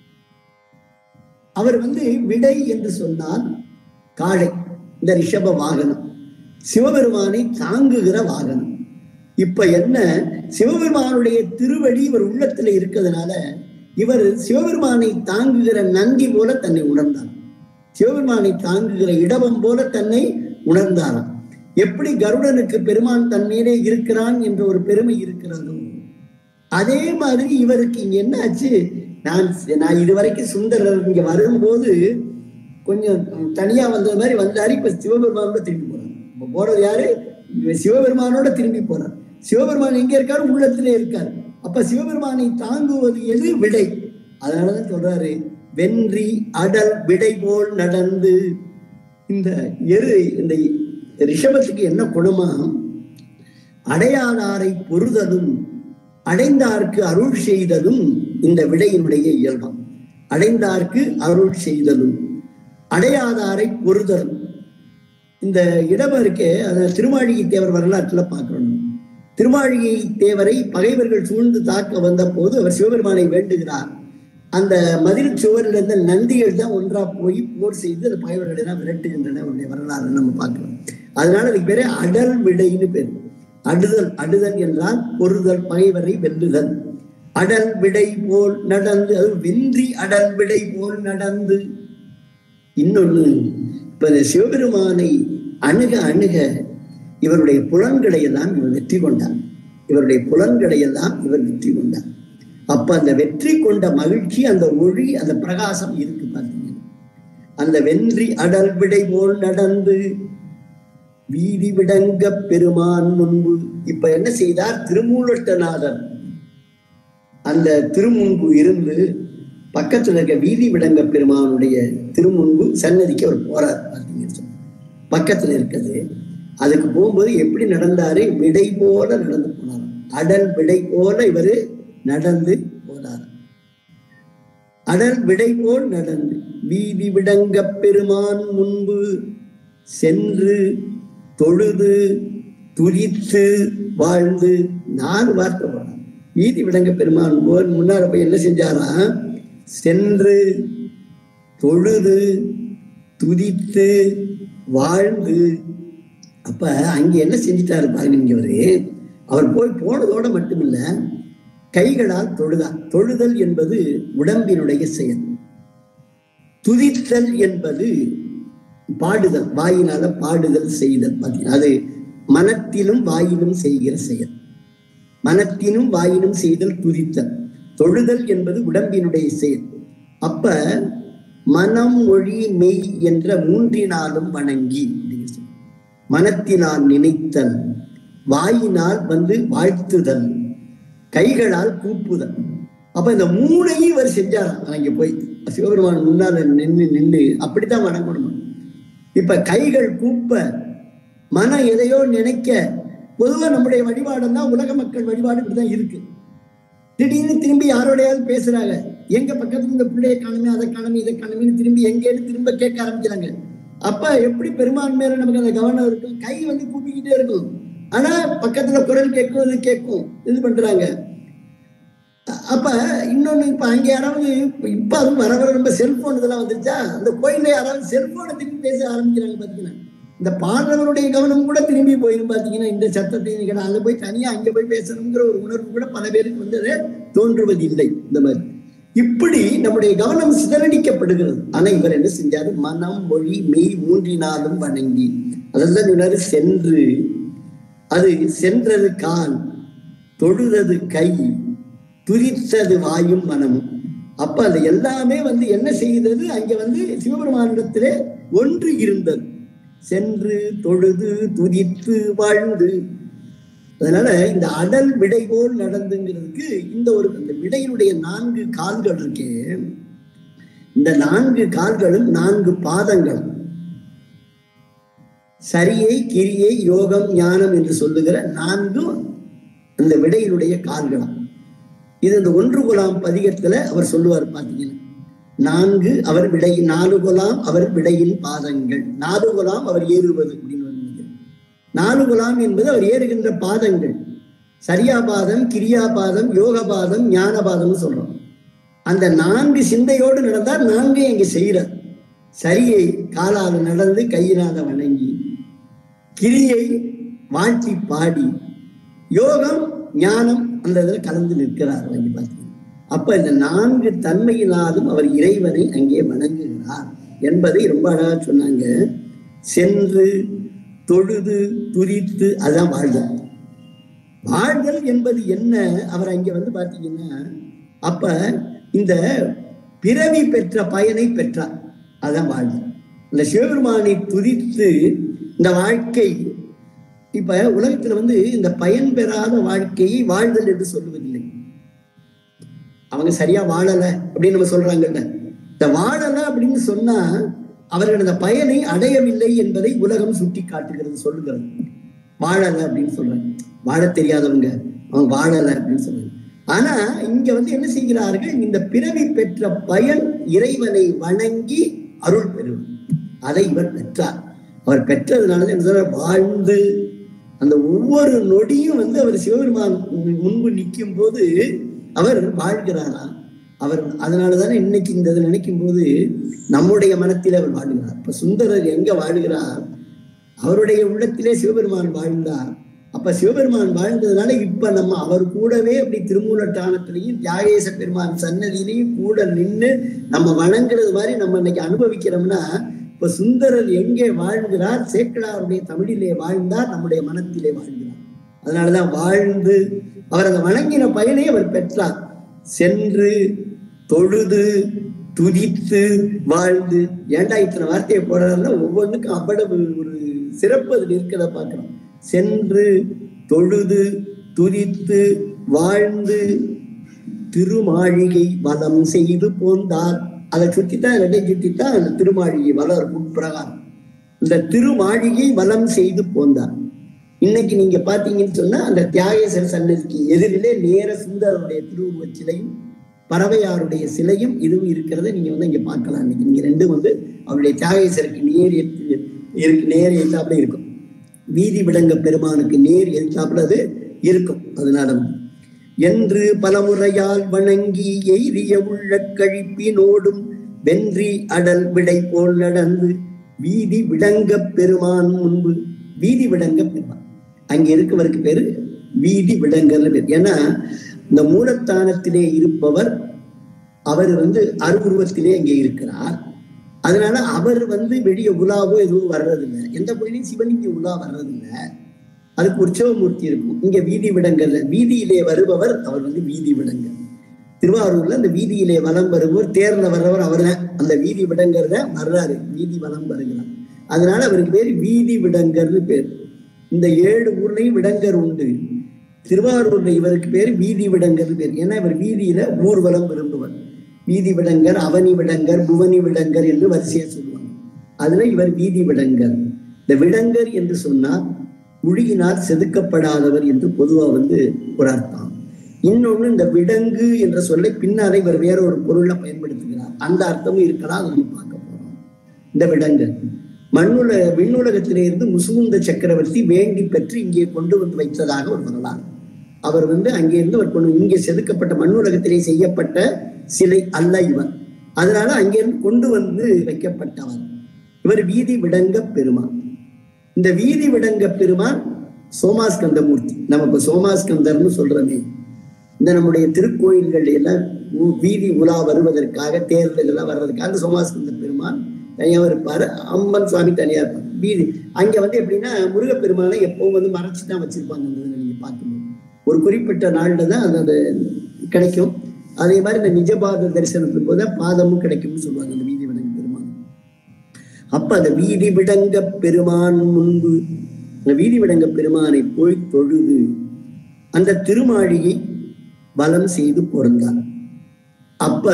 அவர் வந்து விடை என்று சொன்னால் காளை இந்த ரிஷப வாகனம் சிவபெருமானை தாங்குகிற வாகனம் இப்ப என்ன சிவபெருமானுடைய திருவடி இவர் உள்ளத்துல இருக்கிறதுனால இவர் சிவபெருமானை தாங்குகிற நந்தி போல தன்னை உணர்ந்தார் சிவபெருமானை தாங்குகிற இடவம் போல தன்னை உணர்ந்தாராம் எப்படி கருடனுக்கு பெருமான் தன் மேலே இருக்கிறான் என்ற ஒரு பெருமை இருக்கிறதோ அதே மாதிரி இவருக்கு இங்க என்ன ஆச்சு நான் நான் இதுவரைக்கும் சுந்தரர் இங்க வரும்போது கொஞ்சம் தனியா வந்த மாதிரி வந்தாரு இப்ப சிவபெருமானோட திரும்பி போறார் இப்ப போறது யாரு சிவபெருமானோட திரும்பி போறார் சிவபெருமான் எங்க இருக்காரு உள்ளத்திலே இருக்காரு அப்ப சிவபெருமானை தாங்குவது எது விடை அதனாலதான் சொல்றாரு வென்றி அடல் விடை போல் நடந்து இந்த எரு இந்த ரிஷபத்துக்கு என்ன குணமா அடையாதாரை பொறுதலும் அடைந்தார்க்கு அருள் செய்ததும் இந்த விடையினுடைய இயல்பம் அடைந்தார்க்கு அருள் செய்தலும் அடையாதாரை பொறுதலும் இந்த இடம் இருக்கே அதை திருமாளிகை தேவர் வரலாற்றுல பார்க்கணும் திருமாளிகை தேவரை பகைவர்கள் சூழ்ந்து தாக்க வந்த போது அவர் சிவபெருமானை வேண்டுகிறார் அந்த மதில் சுவரில் இருந்த நந்திகள் தான் ஒன்றா போய் போர் செய்து அந்த பகைவர்களை எல்லாம் விரட்டுகின்றன அவருடைய வரலாறு நம்ம பார்க்கலாம் அதனால அதுக்கு பேரு அடல் விடைன்னு பேர் அடுதல் அடுதல் என்றால் பொறுதல் பகைவரை வெல்லுதல் அடல் விடை போல் நடந்து அது வென்றி அடல் விடை போல் நடந்து இன்னொன்னு இப்ப இந்த சிவபெருமானை அணுக அணுக இவருடைய புலன்களை எல்லாம் இவர் வெற்றி கொண்டார் இவருடைய புலன்களை எல்லாம் இவர் வெற்றி கொண்டார் அப்ப அந்த வெற்றி கொண்ட மகிழ்ச்சி அந்த ஒளி அந்த பிரகாசம் இருக்கு பார்த்தீங்கன்னா அந்த வென்றி அடல் விடை போல் நடந்து வீதி விடங்க பெருமான் முன்பு இப்ப என்ன செய்தார் திருமூலட்டநாதர் அந்த திருமுன்பு இருந்து பக்கத்துல இருக்க வீதி விடங்க பெருமானுடைய திருமுன்பு சன்னதிக்கு அவர் போறார் பார்த்தீங்கன்னு சொன்னா. பக்கத்துல இருக்குது அதுக்கு போகும்போது எப்படி நடந்தாரு விடை போல நடந்து போனார் அடல் விடை போல இவரு நடந்து போனார் அடல் விடை போல் நடந்து வீதி விடங்க பெருமான் முன்பு சென்று தொழுது துதித்து வாழ்ந்து நாலு வார்த்தை போறான் வீதி விடங்க பெருமான் போல் முன்னால போய் என்ன செஞ்சாராம் சென்று தொழுது துதித்து வாழ்ந்து அப்ப அங்க என்ன செஞ்சிட்டாரு பாருங்க அவரு அவர் போய் போனதோட மட்டுமில்ல கைகளால் தொழுதார் தொழுதல் என்பது உடம்பினுடைய செயல் துதித்தல் என்பது பாடுதல் வாயினால பாடுதல் செய்தல் பார்த்தீங்கன்னா அது மனத்திலும் வாயிலும் செய்கிற செயல் மனத்தினும் வாயிலும் செய்தல் துதித்தல் தொழுதல் என்பது உடம்பினுடைய செயல் அப்ப மனம் மொழி மெய் என்ற மூன்றினாலும் வணங்கி அப்படின்னு சொல்லு. மனத்தினால் நினைத்தல் வாயினால் வந்து வாழ்த்துதல் கைகளால் கூப்புதல் அப்ப இந்த மூணையும் இவர் செஞ்சாராம் அங்க போய் சிவபெருமான் முன்னால நின்று நின்று அப்படித்தான் வணங்கணும் இப்ப கைகள் கூப்ப மனம் எதையோ நினைக்க பொதுவா நம்முடைய வழிபாடுன்னா உலக மக்கள் வழிபாடு இப்படிதான் இருக்கு திடீர்னு திரும்பி யாரோடையாவது பேசுறாங்க எங்க பக்கத்துல இந்த பிள்ளைய காணுமே அதை காணுமே இதை காணுமேன்னு திரும்பி எங்கேன்னு திரும்ப கேட்க ஆரம்பிக்கிறாங்க அப்ப எப்படி பெருமான் மேல நமக்கு அந்த கவனம் இருக்கும் கை வந்து கூப்பிக்கிட்டே இருக்கும் ஆனா பக்கத்துல குரல் கேட்கும் இது கேட்கும் இது பண்றாங்க அ- அப்ப இன்னொன்னு இப்ப அங்க யாராவது இப்ப இப்ப அதுவும் வர வர ரொம்ப செல்போன் இதெல்லாம் வந்துருச்சா அந்த கோயில்ல யாராவது செல்போனை திரும்பி பேச ஆரம்பிக்கிறாங்க பாத்தீங்கன்னா இந்த பாடுறவருடைய கவனம் கூட திரும்பி போயிடும் பாத்தீங்கன்னா இந்த சத்தத்தை நீங்க அங்க போய் தனியா அங்க போய் பேசணுங்கிற ஒரு உணர்வு கூட பல பேருக்கு வந்து அது தோன்றுவது இல்லை இந்த மாதிரி இப்படி நம்முடைய கவனம் சிதறடிக்கப்படுகிறது ஆனா இவர் என்ன செஞ்சாரு மனம் மொழி மெய் மூன்றினாலும் வணங்கி அதெல்லாம் சொன்னாரு சென்று அது சென்றது கால் தொழுறது கை துரித்தது வாயும் மனமும் அப்ப அது எல்லாமே வந்து என்ன செய்தது அங்க வந்து சிவபெருமானிடத்திலே ஒன்று இருந்தது சென்று தொழுது துதித்து வாழ்ந்து அதனால இந்த அடல் விடை போல் நடந்துங்கிறதுக்கு இந்த ஒரு அந்த விடையினுடைய நான்கு கால்கள் இருக்கே இந்த நான்கு கால்களும் நான்கு பாதங்கள் சரியை கிரியை யோகம் ஞானம் என்று சொல்லுகிற நான்கும் அந்த விடையினுடைய கால்களாம் இது இந்த ஒன்று குலாம் பதிகத்துல அவர் சொல்லுவார் பாத்தீங்கன்னா நான்கு அவர் விடை நாலு குலாம் அவர் விடையின் பாதங்கள் நாலு குலாம் அவர் ஏறுவது அப்படின்னு நினைக்கிறேன் நாலு குலாம் என்பது அவர் ஏறுகின்ற பாதங்கள் சரியாபாதம் கிரியாபாதம் யோகபாதம் ஞானபாதம்னு சொல்றோம் அந்த நான்கு சிந்தையோடு நடந்தால் நான்கே இங்க செய்யறார் சரியை காலால நடந்து கையினால வணங்கி கிரியை வாழ்த்தி பாடி யோகம் ஞானம் அந்த இதில் கலந்து நிற்கிறார் அங்கே பார்த்தீங்கன்னா அப்ப இந்த நான்கு தன்மையினாலும் அவர் இறைவனை அங்கே வணங்குகிறார் என்பதை ரொம்ப அழகா சொன்னாங்க சென்று தொழுது துதித்து அதான் வாழ்தல் வாழ்தல் என்பது என்ன அவர் அங்க வந்து பாத்தீங்கன்னா அப்ப இந்த பிறவி பெற்ற பயனை பெற்றார் அதான் வாழ்தல் இந்த சிவபெருமானை துதித்து இந்த வாழ்க்கை இப்ப உலகத்துல வந்து இந்த பயன் பெறாத வாழ்க்கையை வாழ்தல் என்று சொல்லுவதில்லை அவங்க சரியா வாழல அப்படின்னு நம்ம சொல்றாங்கல்ல இந்த வாழல அப்படின்னு சொன்னா அவர்கள் அந்த பயனை அடையவில்லை என்பதை உலகம் சுட்டி காட்டுகிறது சொல்லுகிறது வாழல அப்படின்னு சொல்றாங்க வாழ தெரியாதவங்க அவங்க வாழல அப்படின்னு சொல்றாங்க ஆனா இங்க வந்து என்ன செய்கிறார்கள் இந்த பிறவி பெற்ற பயன் இறைவனை வணங்கி அருள் பெறுவது அதை இவர் பெற்றார் அவர் பெற்றதுனால என்ன சொல்ற வாழ்ந்து அந்த ஒவ்வொரு நொடியும் வந்து அவர் சிவபெருமான் முன்பு நிற்கும் போது அவர் வாழ்கிறாரா அவர் அதனாலதானே இன்னைக்கு இந்த இதை நினைக்கும் போது நம்முடைய மனத்திலே அவர் வாழ்கிறார் இப்ப சுந்தரர் எங்க வாழ்கிறார் அவருடைய உள்ளத்திலே சிவபெருமான் வாழ்ந்தார் அப்ப சிவபெருமான் வாழ்ந்ததுனால இப்ப நம்ம அவர் கூடவே அப்படி திருமூலட்டானத்திலையும் தியாகேச பெருமான் சன்னதியிலையும் கூட நின்று நம்ம வணங்குறது மாதிரி நம்ம இன்னைக்கு அனுபவிக்கிறோம்னா இப்ப சுந்தரர் எங்கே வாழ்கிறார் சேக்கலாருடைய தமிழிலே வாழ்ந்தார் நம்முடைய மனத்திலே வாழ்கிறார் அதனாலதான் வாழ்ந்து அவர் அந்த வணங்கின பயனை அவர் பெற்றார் சென்று தொழுது துதித்து வாழ்ந்து ஏண்டா இத்தனை வார்த்தையை போடுறதுனா ஒவ்வொன்றுக்கும் அவ்வளவு ஒரு சிறப்பு அதில் இருக்கிறத பார்க்கிறோம் சென்று தொழுது துதித்து வாழ்ந்து திருமாளிகை வலம் செய்து போந்தார் அதை சுற்றித்தான் ரெண்டை சுற்றித்தான் அந்த திருமாளிகை வளர் உட்பிரகாரம் இந்த திருமாளிகை வலம் செய்து போந்தார் இன்னைக்கு நீங்க பாத்தீங்கன்னு சொன்னா அந்த தியாகேசர் சன்னதிக்கு எதிரிலே நேர சுந்தரருடைய திருவுருவச் சிலையும் பறவையாருடைய சிலையும் இதுவும் இருக்கிறத நீங்க வந்து இங்க பார்க்கலாம் இன்னைக்கு நீங்க ரெண்டும் வந்து அவருடைய தியாகேசருக்கு நேர் எதிர்த்து- இருக்கு நேர் எதிர்த்தாப்புல இருக்கும் வீதி விடங்க பெருமானுக்கு நேர் எதிர்த்தாப்புல அது இருக்கும் அதனால வந்து. என்று பலமுறையால் வணங்கி எய்திய உள்ள கழிப்பினோடும் வென்றி அடல் விடை போல் நடந்து வீதி விடங்க பெருமான் முன்பு வீதி விடங்க பெருமான் அங்க இருக்கவருக்கு பேரு வீதி விடங்கர்னு பேர் ஏன்னா இந்த மூலத்தானத்திலே இருப்பவர் அவர் வந்து அருவுருவத்திலே இங்கே இருக்கிறார் அதனால அவர் வந்து வெளிய உலாவோ எதுவும் வர்றதில்லை எந்த கோயிலையும் சிவன் இங்க உலா வர்றதில்லை அதுக்கு உற்சவமூர்த்தி இருக்கும் இங்க வீதி விடங்கர்ல வீதியிலே வருபவர் அவர் வந்து வீதி விடங்கர் திருவாரூர்ல அந்த வீதியிலே வலம் வருபவர் தேர்ல வர்றவர் அவர் தான் அந்த வீதி விடங்கர் தான் வர்றாரு வீதி வலம் வருகிறார் அதனால அவருக்கு பேர் வீதி விடங்கர்னு பேர் இந்த ஏழு ஊர்லயும் விடங்கர் உண்டு திருவாரூர்ல இவருக்கு பேர் வீதி விடங்கர்னு பேர் ஏன்னா இவர் வீதியில ஊர்வலம் விரும்புவர் வீதி விடங்கர் அவனி விடங்கர் புவனி விடங்கர் என்று வரிசையா சொல்லுவாங்க அதுல இவர் வீதி விடங்கர் இந்த விடங்கர் என்று சொன்னால் முழுகினார் செதுக்கப்படாதவர் என்று பொதுவா வந்து ஒரு அர்த்தம் இன்னொன்னு இந்த விடங்கு என்ற சொல்லை பின்னாலே இவர் வேற ஒரு பொருள்ல பயன்படுத்துகிறார் அந்த அர்த்தமும் இருக்கலாம் அதை நம்ம பார்க்க போறோம் இந்த விடங்கு மண்ணுல விண்ணுலகத்திலே இருந்து முசுகுந்த சக்கரவர்த்தி வேண்டி பெற்று இங்கே கொண்டு வந்து வைத்ததாக ஒரு வரலாறு அவர் வந்து அங்கே இருந்து அவர் கொண்டு இங்கே செதுக்கப்பட்ட மண்ணுலகத்திலே செய்யப்பட்ட சிலை அல்ல இவர் அதனால அங்கிருந்து கொண்டு வந்து வைக்கப்பட்டவர் இவர் வீதி விடங்க பெருமான் இந்த வீதி விடங்க பெருமான் சோமாஸ்கந்தமூர்த்தி நம்ம இப்ப சோமாஸ்கந்தர்னு சொல்றோமே இந்த நம்முடைய திருக்கோயில்கள் எல்லாம் ஊ- வீதி உலா வருவதற்காக தேர்தல் எல்லாம் வர்றதுக்காக சோமாஸ்கந்த பெருமான் தனியாக இருப்பாரு அம்மன் சுவாமி தனியா இருப்பாங்க வீதி அங்க வந்து எப்படின்னா முருகப்பெருமானை எப்பவும் வந்து மறைச்சு தான் வச்சிருப்பாங்க அந்த இதுல நீங்க பார்க்கும்போது ஒரு குறிப்பிட்ட நாள்ல தான் அது அது கிடைக்கும் அதே மாதிரி இந்த நிஜபாத தரிசனத்துக்கு போது பாதமும் கிடைக்கும்னு சொல்லுவாங்க அந்த வீதி விடங்க பெருமான் அப்ப அந்த வீதி விடங்க பெருமான் முன்பு அந்த வீதி விடங்க பெருமானை போய் தொழுது அந்த திருமாளிகை வலம் செய்து பொருந்தார் அப்ப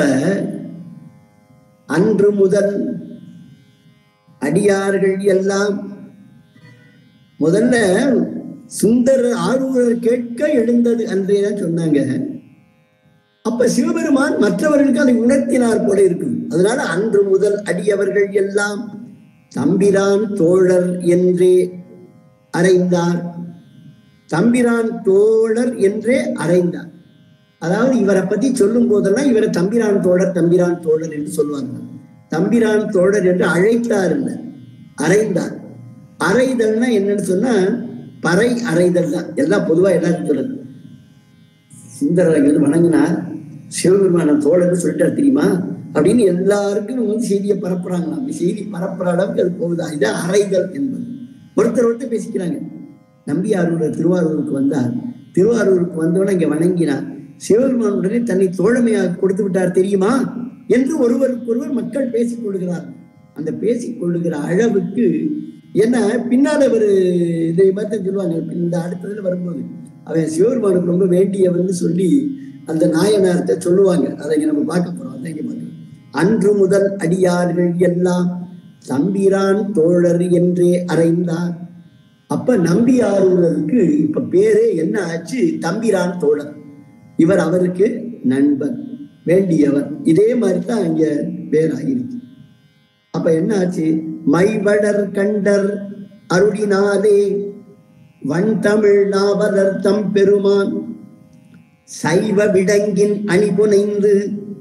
அன்று முதல் அடியார்கள் எல்லாம் முதல்ல சுந்தர் ஆரூரர் கேட்க எழுந்தது அன்றே தான் சொன்னாங்க அப்ப சிவபெருமான் மற்றவர்களுக்கு அதை உணர்த்தினார் போல இருக்குது அதனால அன்று முதல் அடியவர்கள் எல்லாம் தம்பிரான் தோழர் என்றே அறைந்தார் தம்பிரான் தோழர் என்றே அறைந்தார் அதாவது இவரை பத்தி சொல்லும் போதெல்லாம் இவரை தம்பிரான் தோழர் தம்பிரான் தோழர் என்று சொல்லுவாங்க தம்பிரான் தோழர் என்று அழைத்தார் இல்ல அறைந்தார் அறைதல்னா என்னன்னு சொன்னா பறை அறைதல் தான் எல்லாம் பொதுவா எல்லாருக்கும் சொல்லுது சுந்தரரை வந்து வணங்கினார் சிவபெருமான தோழர்னு சொல்லிட்டார் தெரியுமா அப்படின்னு எல்லாருக்கும் வந்து செய்தியை பரப்புறாங்களாம் அப்படி செய்தி பரப்புற அளவுக்கு அது போகுதா இதான் அறைதல் என்பது ஒருத்தர் ஒருத்தர் பேசிக்கிறாங்க நம்பியாரூர் திருவாரூருக்கு வந்தார் திருவாரூருக்கு வந்தோடனே இங்க வணங்கினார் சிவபெருமான் உடனே தன்னை தோழமையாக கொடுத்து விட்டார் தெரியுமா என்று ஒருவருக்கொருவர் மக்கள் பேசிக் கொள்கிறார் அந்த பேசிக் கொள்ளுகிற அளவுக்கு என்ன பின்னால ஒரு இதை மாதிரி சொல்லுவாங்க இந்த அடுத்ததுல வரும்போது அவன் சிவபெருமானுக்கு ரொம்ப வேண்டியவன்னு சொல்லி அந்த நாயனார்த்த சொல்லுவாங்க அதை இங்க நம்ம பார்க்க போறோம் அதை இங்க பார்க்கலாம் அன்று முதல் அடியார்கள் எல்லாம் தம்பிரான் தோழர் என்றே அறைந்தார் அப்ப நம்பியாரூரருக்கு இப்ப பேரே என்ன ஆச்சு தம்பிரான் தோழர் இவர் அவருக்கு நண்பர் வேண்டியவர் இதே மாதிரி தான் இங்க பேராகிருக்கு அப்ப என்ன ஆச்சு மைவடர் கண்டர் அருளினாலே வன் தமிழ் நாவலர் தம் பெருமான் சைவ விடங்கின் அணிபுனைந்து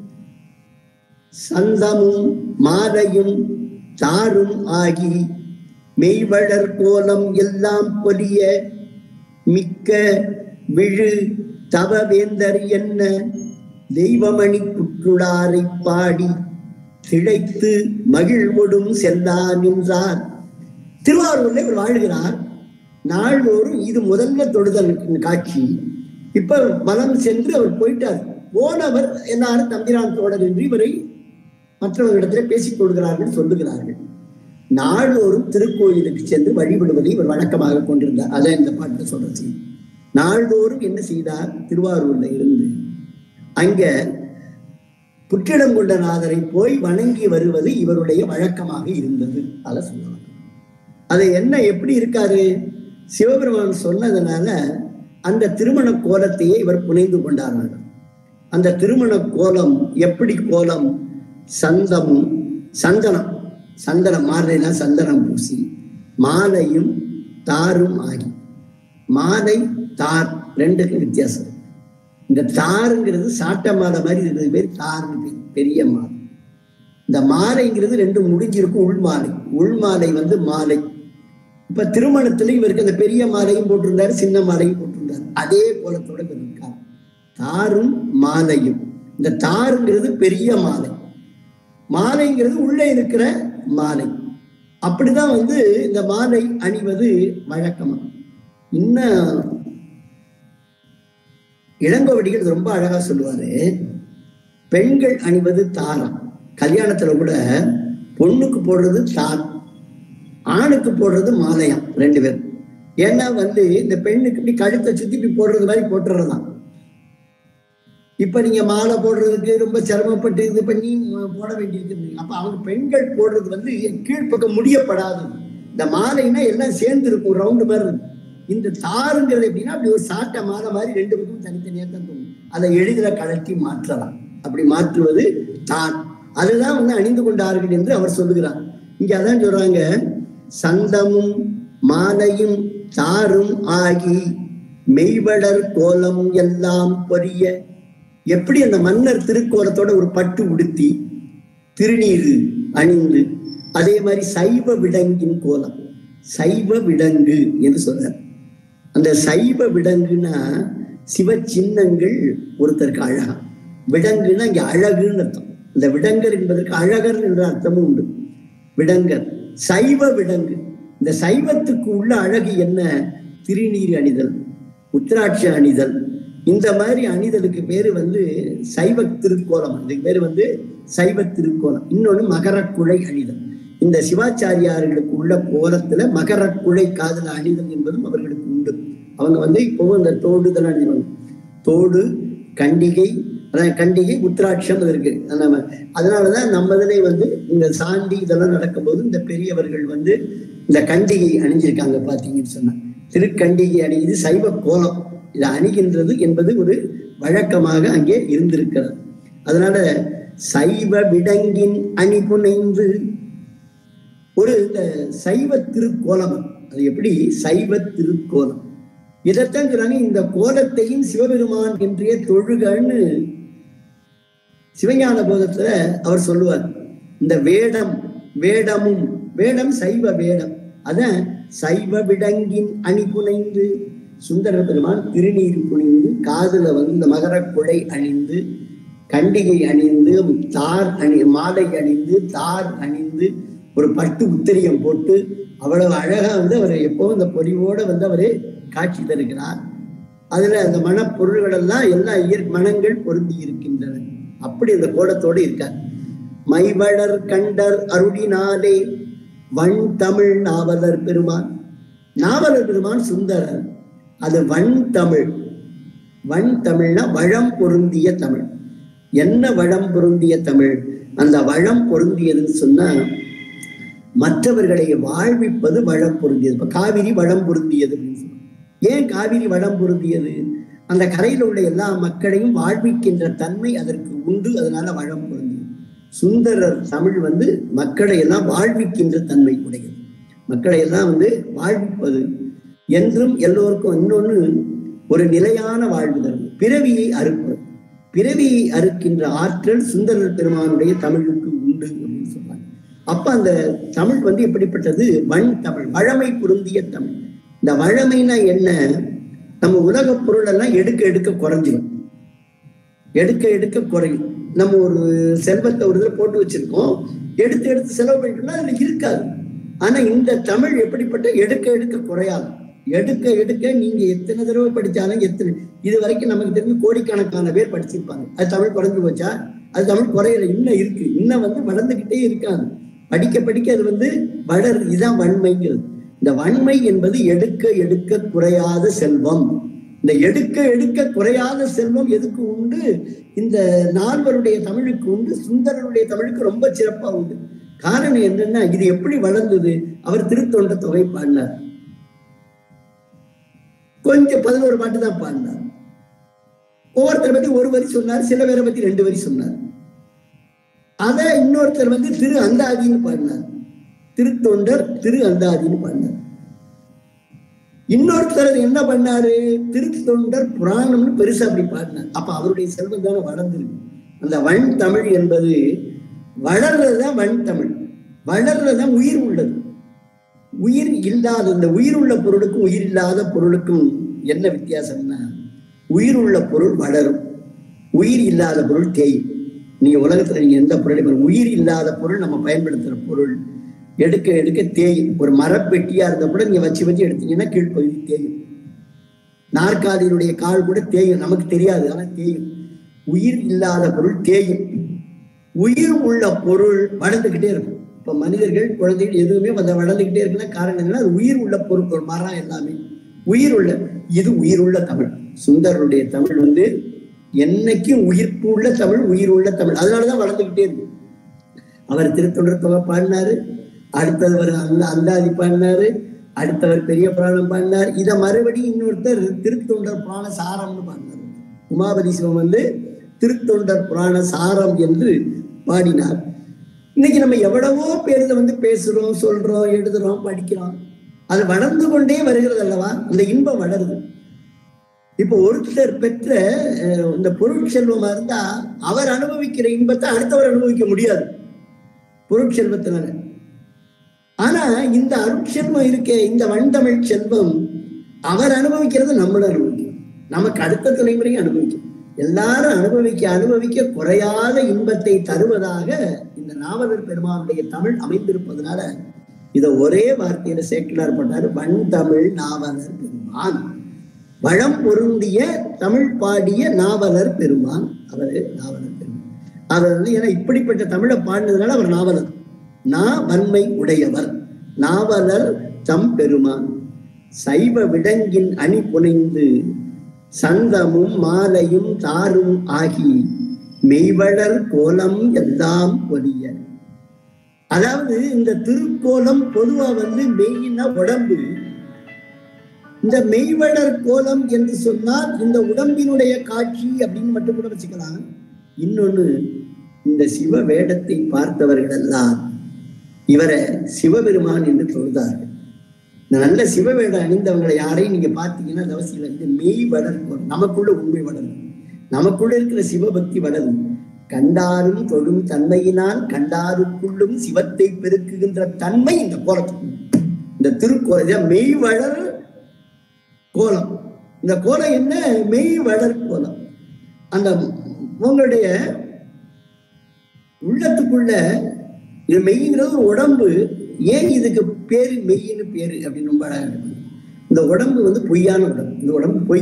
சந்தமும் மாலையும் தாரும் ஆகி மெய்வளர் கோலம் எல்லாம் பொலிய மிக்க விழு தவவேந்தர் என்ன தெய்வமணி குற்றுளாரை பாடி திளைத்து மகிழ்வொடும் செல்லா நின்றார் திருவாரூர்ல இவர் வாழ்கிறார் நாள்தோறும் இது முதல்ல தொடுதல் காட்சி இப்ப மலம் சென்று அவர் போயிட்டார் போனவர் எல்லாரும் தம்பிரான் தோழர் என்று இவரை மற்றவர்களிடத்துல பேசிக் கொள்கிறார்கள் சொல்லுகிறார்கள் நாள்தோறும் திருக்கோயிலுக்கு சென்று வழிபடுவதை இவர் வழக்கமாக கொண்டிருந்தார் அதான் இந்த பாட்டுல சொல்ற செய்தி நாள்தோறும் என்ன செய்தார் திருவாரூர்ல இருந்து அங்க புற்றிடம் கொண்ட நாதரை போய் வணங்கி வருவது இவருடைய வழக்கமாக இருந்தது அத சொல்லலாம் அது என்ன எப்படி இருக்காரு சிவபெருமான் சொன்னதுனால அந்த திருமண கோலத்தையே இவர் புனைந்து கொண்டார்கள் அந்த திருமண கோலம் எப்படி கோலம் சந்தமும் சந்தனம் சந்தனம் மாலைனா சந்தனம் பூசி மாலையும் தாரும் ஆகி மாலை தார் ரெண்டுக்கும் வித்தியாசம் இந்த தாருங்கிறது சாட்ட மாலை மாதிரி இருக்கிறது பேர் தாருன்னு பேர் பெரிய மாலை இந்த மாலைங்கிறது ரெண்டு முடிஞ்சிருக்கும் உள் மாலை உள் மாலை வந்து மாலை இப்ப திருமணத்துல இவருக்கு அந்த பெரிய மாலையும் போட்டிருந்தாரு சின்ன மாலையும் போட்டிருந்தாரு அதே கோலத்தோட இவர் இருக்கார் தாரும் மாலையும் இந்த தாருங்கிறது பெரிய மாலை மாலைங்கிறது உள்ளே இருக்கிற மாலை அப்படிதான் வந்து இந்த மாலை அணிவது வழக்கமா இன்னும் இளங்கோவடிகள் ரொம்ப அழகா சொல்லுவாரு பெண்கள் அணிவது தாரம் கல்யாணத்துல கூட பொண்ணுக்கு போடுறது தார் ஆணுக்கு போடுறது மாலையம் ரெண்டு பேரும் ஏன்னா வந்து இந்த பெண்ணுக்கு இப்படி கழுத்தை சுத்தி இப்படி போடுறது மாதிரி போட்டுறதுதான் இப்ப நீங்க மாலை போடுறதுக்கு ரொம்ப சிரமப்பட்டு இது பண்ணி போட வேண்டியிருக்கு அப்ப அவங்க பெண்கள் போடுறது வந்து கீழ்ப்பக்கம் முடியப்படாது இந்த மாலைன்னா எல்லாம் சேர்ந்து இருக்கும் ரவுண்டு மாதிரி இருக்கும் இந்த தாருங்கிறது எப்படின்னா அப்படி ஒரு சாட்டை மாலை மாதிரி ரெண்டு பக்கம் தனித்தனியா தான் தோணும் அதை எளிதில் கலட்டி மாற்றலாம் அப்படி மாற்றுவது தான் அதுதான் வந்து அணிந்து கொண்டார்கள் என்று அவர் சொல்லுகிறார் இங்க அதான் சொல்றாங்க சந்தமும் மாலையும் தாரும் ஆகி மெய்வடர் கோலம் எல்லாம் பொரிய எப்படி அந்த மன்னர் திருக்கோலத்தோட ஒரு பட்டு உடுத்தி திருநீரு அணிந்து அதே மாதிரி சைவ விடங்கின் கோலம் சைவ விடங்கு என்று சொல்றார் அந்த சைவ விடங்குனா சிவ சின்னங்கள் ஒருத்தருக்கு அழகா விடங்குன்னா இங்க அழகுன்னு அர்த்தம் இந்த விடங்கர் என்பதற்கு அழகர் என்ற அர்த்தமும் உண்டு விடங்கர் சைவ விடங்கு இந்த சைவத்துக்கு உள்ள அழகு என்ன திருநீர் அணிதல் உத்திராட்ச அணிதல் இந்த மாதிரி அணிதலுக்கு பேரு வந்து சைவ திருக்கோலம் இதுக்கு பேரு வந்து சைவ திருக்கோலம் இன்னொன்னு மகரக்குழை அணிதல் இந்த சிவாச்சாரியார்களுக்கு உள்ள கோலத்துல மகரக்குழை காதல அணிதல் என்பதும் அவர்களுக்கு உண்டு அவங்க வந்து இப்பவும் இந்த தோடு இதெல்லாம் அணிவாங்க தோடு கண்டிகை அதான் கண்டிகை உத்திராட்சம் அது இருக்கு நம்ம அதனாலதான் நம்ம இதுல வந்து இந்த சாண்டி இதெல்லாம் நடக்கும்போது இந்த பெரியவர்கள் வந்து இந்த கண்டிகை அணிஞ்சிருக்காங்க பாத்தீங்கன்னு சொன்னா திருக்கண்டிகை அணிவது சைவ கோலம் இதை அணிகின்றது என்பது ஒரு வழக்கமாக அங்கே இருந்திருக்கிறது அதனால சைவ விடங்கின் அணி புனைந்து ஒரு இந்த சைவ திருக்கோலம் அது எப்படி சைவ திருக்கோலம் இதைத்தான் சொல்றாங்க இந்த கோலத்தையும் சிவபெருமான் என்றே தொழுகன்னு சிவஞான போதத்துல அவர் சொல்லுவார் இந்த வேடம் வேடமும் வேடம் சைவ வேடம் அதான் சைவ விடங்கின் அணி புனைந்து சுந்தர பெருமான் திருநீர் புனிந்து காதுல வந்து இந்த மகர குழை அணிந்து கண்டிகை அணிந்து தார் அணி மாலை அணிந்து தார் அணிந்து ஒரு பட்டு உத்தரியம் போட்டு அவ்வளவு அழகா வந்து அவர் எப்பவும் இந்த பொலிவோட வந்து அவரு காட்சி தருகிறார் அதுல அந்த மனப்பொருள்கள் எல்லாம் எல்லா இயற் மனங்கள் பொருந்தி இருக்கின்றன அப்படி அந்த கோலத்தோடு இருக்கார் மைவளர் கண்டர் அருளினாலே வன் தமிழ் நாவலர் பெருமான் நாவலர் பெருமான் சுந்தரர் அது வன் தமிழ் வன் தமிழ்னா வளம் பொருந்திய தமிழ் என்ன வளம் பொருந்திய தமிழ் அந்த வளம் பொருந்தியதுன்னு சொன்னா மற்றவர்களை வாழ்விப்பது வளம் பொருந்தியது இப்ப காவிரி வளம் பொருந்தியது அப்படின்னு சொல்லுவாங்க. ஏன் காவிரி வளம் பொருந்தியது அந்த கரையில் உள்ள எல்லா மக்களையும் வாழ்விக்கின்ற தன்மை அதற்கு உண்டு அதனால வளம் பொருந்தியது சுந்தரர் தமிழ் வந்து மக்களை எல்லாம் வாழ்விக்கின்ற தன்மை உடையது மக்களை எல்லாம் வந்து வாழ்விப்பது என்றும் எல்லோருக்கும் இன்னொன்னு ஒரு நிலையான வாழ்வு தரும் பிறவியை அறுப்பது பிறவியை அறுக்கின்ற ஆற்றல் சுந்தரர் பெருமானுடைய தமிழுக்கு உண்டு அப்படின்னு சொல்றாங்க அப்ப அந்த தமிழ் வந்து எப்படிப்பட்டது வன் தமிழ் வழமை பொருந்திய தமிழ் இந்த வழமைனா என்ன நம்ம உலக பொருள் எல்லாம் எடுக்க எடுக்க குறைஞ்சிடும் எடுக்க எடுக்க குறையும் நம்ம ஒரு செல்வத்தை ஒரு இதில் போட்டு வச்சிருக்கோம் எடுத்து எடுத்து செலவு பண்ணிட்டோம்னா அதுல இருக்காது ஆனா இந்த தமிழ் எப்படிப்பட்ட எடுக்க எடுக்க குறையாது எடுக்க எடுக்க நீங்க எத்தனை தடவை படிச்சாலும் எத்தனை இது வரைக்கும் நமக்கு தெரிஞ்சு கோடிக்கணக்கான பேர் படிச்சிருப்பாங்க அது தமிழ் குறைஞ்சு போச்சா அது தமிழ் குறையல இன்னும் இருக்கு இன்னும் வந்து வளர்ந்துகிட்டே இருக்காது படிக்க படிக்க அது வந்து வளர் இதுதான் வன்மைங்கிறது இந்த வன்மை என்பது எடுக்க எடுக்க குறையாத செல்வம் இந்த எடுக்க எடுக்க குறையாத செல்வம் எதுக்கு உண்டு இந்த நால்வருடைய தமிழுக்கு உண்டு சுந்தரருடைய தமிழுக்கு ரொம்ப சிறப்பா உண்டு காரணம் என்னன்னா இது எப்படி வளர்ந்தது அவர் திருத்தொண்ட தொகை பாடினார் கொஞ்சம் பதினோரு பாட்டு தான் பாடினார் ஒவ்வொருத்தரை பத்தி ஒரு வரி சொன்னார் சில பேரை பத்தி ரெண்டு வரி சொன்னார் அத இன்னொருத்தர் வந்து திரு அந்தாதின்னு பாடினார் திருத்தொண்டர் திரு அந்தாதின்னு பாடினார் இன்னொருத்தர் என்ன பண்ணாரு திருத்தொண்டர் புராணம்னு பெருசா அப்படி பாடினார் அப்ப அவருடைய செல்வம் தானே வளர்ந்துருக்கு அந்த வன் தமிழ் என்பது வளர்றதுதான் வன் தமிழ் வளர்றதுதான் உயிர் உள்ளது உயிர் இல்லாத இந்த உயிர் உள்ள பொருளுக்கும் உயிர் இல்லாத பொருளுக்கும் என்ன வித்தியாசம்னா உயிர் உள்ள பொருள் வளரும் உயிர் இல்லாத பொருள் தேயும் நீங்க உலகத்துல நீங்க எந்த பொருளையும் உயிர் இல்லாத பொருள் நம்ம பயன்படுத்துற பொருள் எடுக்க எடுக்க தேயும் ஒரு மரப்பெட்டியா இருந்தா கூட நீங்க வச்சு வச்சு எடுத்தீங்கன்னா கீழ்ப்பகுதி தேயும் நாற்காலியினுடைய கால் கூட தேயும் நமக்கு தெரியாது ஆனா தேயும் உயிர் இல்லாத பொருள் தேயும் உயிர் உள்ள பொருள் வளர்ந்துகிட்டே இருக்கும் இப்ப மனிதர்கள் குழந்தைகள் எதுவுமே அதை வளர்ந்துகிட்டே இருக்குன்னா காரணம் என்னன்னா அது உயிர் உள்ள பொருள் ஒரு மரம் எல்லாமே உயிர் உள்ள இது உயிர் உள்ள தமிழ் சுந்தரருடைய தமிழ் வந்து என்னைக்கும் உயிர்ப்பு உள்ள தமிழ் உயிர் உள்ள தமிழ் அதனாலதான் வளர்ந்துகிட்டே இருக்கு அவர் திருத்தொண்டர் தொகை பாடினாரு அடுத்தவர் அந்த அந்தாதி பாடினாரு அடுத்தவர் பெரிய புராணம் பாடினார் இதை மறுபடியும் இன்னொருத்தர் திருத்தொண்டர் புராண சாரம்னு பாடினார் உமாபதி சிவம் வந்து திருத்தொண்டர் புராண சாரம் என்று பாடினார் இன்னைக்கு நம்ம எவ்வளவோ பேர் இதை வந்து பேசுறோம் சொல்றோம் எழுதுறோம் படிக்கிறோம் அது வளர்ந்து கொண்டே வருகிறது அல்லவா இந்த இன்பம் வளருது இப்போ ஒருத்தர் பெற்ற அஹ், இந்த பொருட்செல்வமா இருந்தா அவர் அனுபவிக்கிற இன்பத்தை அடுத்தவர் அனுபவிக்க முடியாது பொருட்செல்வத்தினால ஆனா இந்த அருட்செல்வம் இருக்கே இந்த வண்டமிழ் செல்வம் அவர் அனுபவிக்கிறது நம்மளும் அனுபவிக்கும் நமக்கு அடுத்த தலைமுறையும் அனுபவிக்கும் எல்லாரும் அனுபவிக்க அனுபவிக்க குறையாத இன்பத்தை தருவதாக இந்த நாவலர் பெருமானுடைய தமிழ் அமைந்திருப்பதனால இத ஒரே வார்த்தையில சேக்கிலார் பண்ணாரு வன் தமிழ் நாவலர் பெருமான் வளம் பொருந்திய தமிழ் பாடிய நாவலர் பெருமான் அவரு நாவலர் பெருமான் அவர் வந்து ஏன்னா இப்படிப்பட்ட தமிழை பாடினதுனால அவர் நாவலர் நா வன்மை உடையவர் நாவலர் தம் பெருமான் சைவ விடங்கின் அணி புனைந்து சந்தமும் மாலையும் தாரும் ஆகி மெய்வளர் கோலம் எல்லாம் ஒலிய அதாவது இந்த திருக்கோலம் பொதுவா வந்து மெய்யின உடம்பு இந்த மெய்வளர் கோலம் என்று சொன்னால் இந்த உடம்பினுடைய காட்சி அப்படின்னு மட்டும் கூட வச்சுக்கலாம் இன்னொன்னு இந்த சிவ வேடத்தை பார்த்தவர்கள் எல்லாம் இவரை சிவபெருமான் என்று தொழுதார்கள் இந்த நல்ல சிவவேடம் அணிந்தவங்களை யாரையும் நீங்க பார்த்தீங்கன்னா அது அவசியம் இல்லை இந்த மெய் வளர்க்கும் நமக்குள்ள உண்மை வளரும் நமக்குள்ள இருக்கிற சிவபக்தி வளரும் கண்டாரும் தொழும் தன்மையினால் கண்டாருக்குள்ளும் சிவத்தை பெருக்குகின்ற தன்மை இந்த கோலத்துக்கு இந்த திருக்கோலம் மெய் வளர் கோலம் இந்த கோலம் என்ன மெய் வளர் கோலம் அந்த உங்களுடைய உள்ளத்துக்குள்ள இது மெய்ங்கிறது ஒரு உடம்பு ஏன் இதுக்கு பேரு மெய்யின்னு பேரு அப்படின்னு ரொம்ப அழகா இருக்கு. இந்த உடம்பு வந்து பொய்யான உடம்பு இந்த உடம்பு பொய்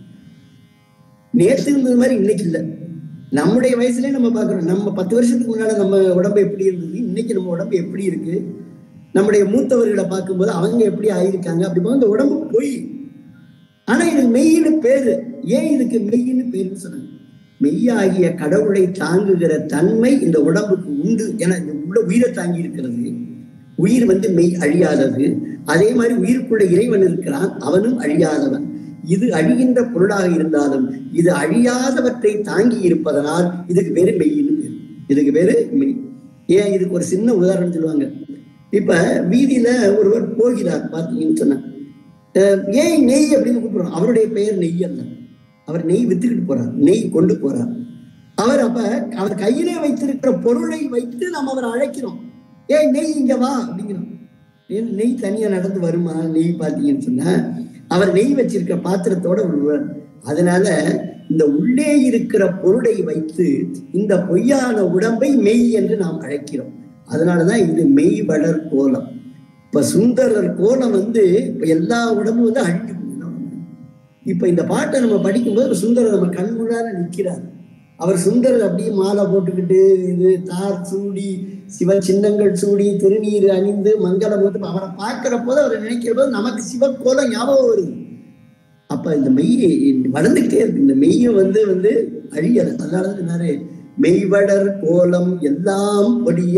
நேற்று இருந்தது மாதிரி இன்னைக்கு இல்லை நம்முடைய வயசுலயே நம்ம பார்க்கிறோம் நம்ம பத்து வருஷத்துக்கு முன்னால நம்ம உடம்பு எப்படி இருந்தது இன்னைக்கு நம்ம உடம்பு எப்படி இருக்கு நம்முடைய மூத்தவர்களை பார்க்கும்போது அவங்க எப்படி ஆயிருக்காங்க அப்படி பார்க்கும் இந்த உடம்பு பொய் ஆனா இது மெய்யின்னு பேரு ஏன் இதுக்கு மெய்யின்னு பேருன்னு சொன்னாங்க மெய்யாகிய கடவுளை தாங்குகிற தன்மை இந்த உடம்புக்கு உண்டு ஏன்னா இந்த உள்ள உயிரை தாங்கி இருக்கிறது உயிர் வந்து மெய் அழியாதது அதே மாதிரி உயிருக்குள்ள இறைவன் இருக்கிறான் அவனும் அழியாதவன் இது அழிகின்ற பொருளாக இருந்தாலும் இது அழியாதவற்றை தாங்கி இருப்பதனால் இதுக்கு பேரு மெய்யின்னு பேரு இதுக்கு பேரு மெய் ஏன் இதுக்கு ஒரு சின்ன உதாரணம் சொல்லுவாங்க இப்ப வீதியில ஒருவர் போகிறார் பார்த்தீங்கன்னு சொன்னா அஹ் ஏன் நெய் அப்படின்னு கூப்பிடுறோம் அவருடைய பெயர் நெய் அல்ல அவர் நெய் வித்துக்கிட்டு போறார் நெய் கொண்டு போறார் அவர் அப்ப அவர் கையிலே வைத்திருக்கிற பொருளை வைத்து நாம் அவரை அழைக்கிறோம் ஏய் நெய் இங்க வா அப்படிங்கிறோம் ஏன் நெய் தனியா நடந்து வருமா நெய் பார்த்தீங்கன்னு சொன்னா அவர் நெய் வச்சிருக்க பாத்திரத்தோட வருவார் அதனால இந்த உள்ளே இருக்கிற பொருளை வைத்து இந்த பொய்யான உடம்பை மெய் என்று நாம் அழைக்கிறோம் அதனாலதான் இது மெய் வளர் கோலம் இப்ப சுந்தரர் கோலம் வந்து இப்ப எல்லா உடம்பும் வந்து அழிஞ்சு போகுது. இப்ப இந்த பாட்டை நம்ம படிக்கும்போது சுந்தரர் நம்ம கண் முன்னால நிக்கிறார் அவர் சுந்தரர் அப்படியே மாலை போட்டுக்கிட்டு இது தார் சூடி சிவ சின்னங்கள் சூடி திருநீர் அணிந்து மங்களம் வந்து அவரை பார்க்கிற போது அவரை நினைக்கிற போது நமக்கு சிவக்கோலம் ஞாபகம் வருது அப்ப இந்த மெய் வளர்ந்துகிட்டே இருக்கு இந்த மெய்யும் வந்து வந்து அழியல அதனால சொன்னாரு மெய்வடர் கோலம் எல்லாம் பொடிய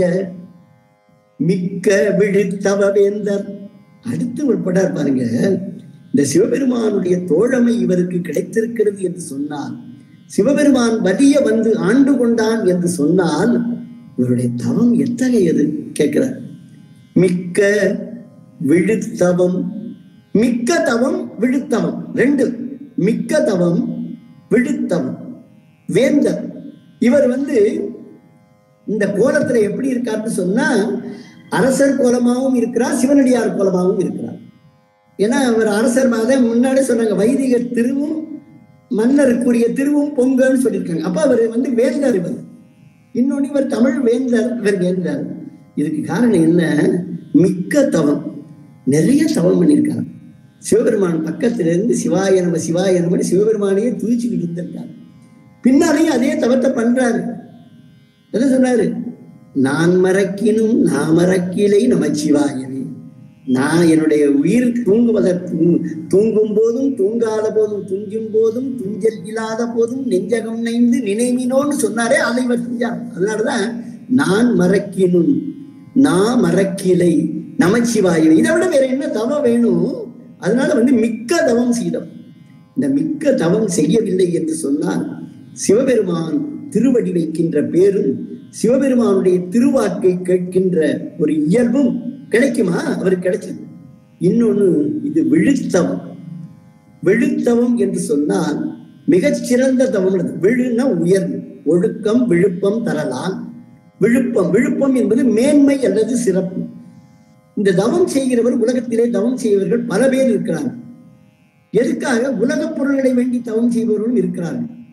மிக்க விழித்தவ வேந்தர் அடுத்து ஒரு படார் பாருங்க இந்த சிவபெருமானுடைய தோழமை இவருக்கு கிடைத்திருக்கிறது என்று சொன்னால் சிவபெருமான் வலிய வந்து ஆண்டு கொண்டான் என்று சொன்னால் இவருடைய தவம் எத்தகையது கேட்கிறார் மிக்க விழுத்தவம் மிக்க தவம் விழுத்தவம் ரெண்டு மிக்க தவம் விழுத்தவம் வேந்தர் இவர் வந்து இந்த கோலத்துல எப்படி இருக்காருன்னு சொன்னா அரசர் கோலமாகவும் இருக்கிறார் சிவனடியார் கோலமாகவும் இருக்கிறார் ஏன்னா அவர் அரசர் மாத முன்னாடி சொன்னாங்க வைதிகர் திருவும் மன்னருக்குரிய திருவும் பொங்கல்னு சொல்லியிருக்காங்க அப்ப அவர் வந்து வேந்தர் இவர் இன்னொன்னு இவர் தமிழ் வேந்தர் இவர் வேந்தர் இதுக்கு காரணம் என்ன மிக்க தவம் நிறைய தவம் பண்ணியிருக்காங்க சிவபெருமான் பக்கத்துல இருந்து சிவாய நம சிவாய நம சிவபெருமானையே தூச்சிக்கிட்டு இருந்திருக்காரு பின்னாலேயும் அதே தவத்தை பண்றாரு என்ன சொன்னாரு நான் மறக்கினும் நான் மறக்கிலை நமச்சிவாயவே நான் என்னுடைய உயிர் தூங்குவதற்கு தூங்கும் போதும் தூங்காத போதும் துஞ்சும் போதும் துஞ்சல் இல்லாத போதும் நெஞ்சகம் நைந்து நினைவினோன்னு சொன்னாரே அதை இவர் செஞ்சார் அதனாலதான் நான் மறக்கினும் நான் மறக்கிலை நமச்சிவாயவே இதை விட வேற என்ன தவம் வேணும் அதனால வந்து மிக்க தவம் செய்தோம் இந்த மிக்க தவம் செய்யவில்லை என்று சொன்னால் சிவபெருமான் திருவடி வைக்கின்ற பேரும் சிவபெருமானுடைய திருவாக்கை கேட்கின்ற ஒரு இயல்பும் கிடைக்குமா அவருக்கு கிடைச்சது இன்னொன்னு இது விழுத்தவம் விழுத்தவம் என்று சொன்னால் மிகச்சிறந்த தவம் அது. விழுனா உயர்வு ஒழுக்கம் விழுப்பம் தரலாம் விழுப்பம் விழுப்பம் என்பது மேன்மை அல்லது சிறப்பு இந்த தவம் செய்கிறவர் உலகத்திலே தவம் செய்வர்கள் பல பேர் இருக்கிறார்கள் எதுக்காக உலகப் பொருள்களை வேண்டி தவம் செய்பவர்களும் இருக்கிறார்கள்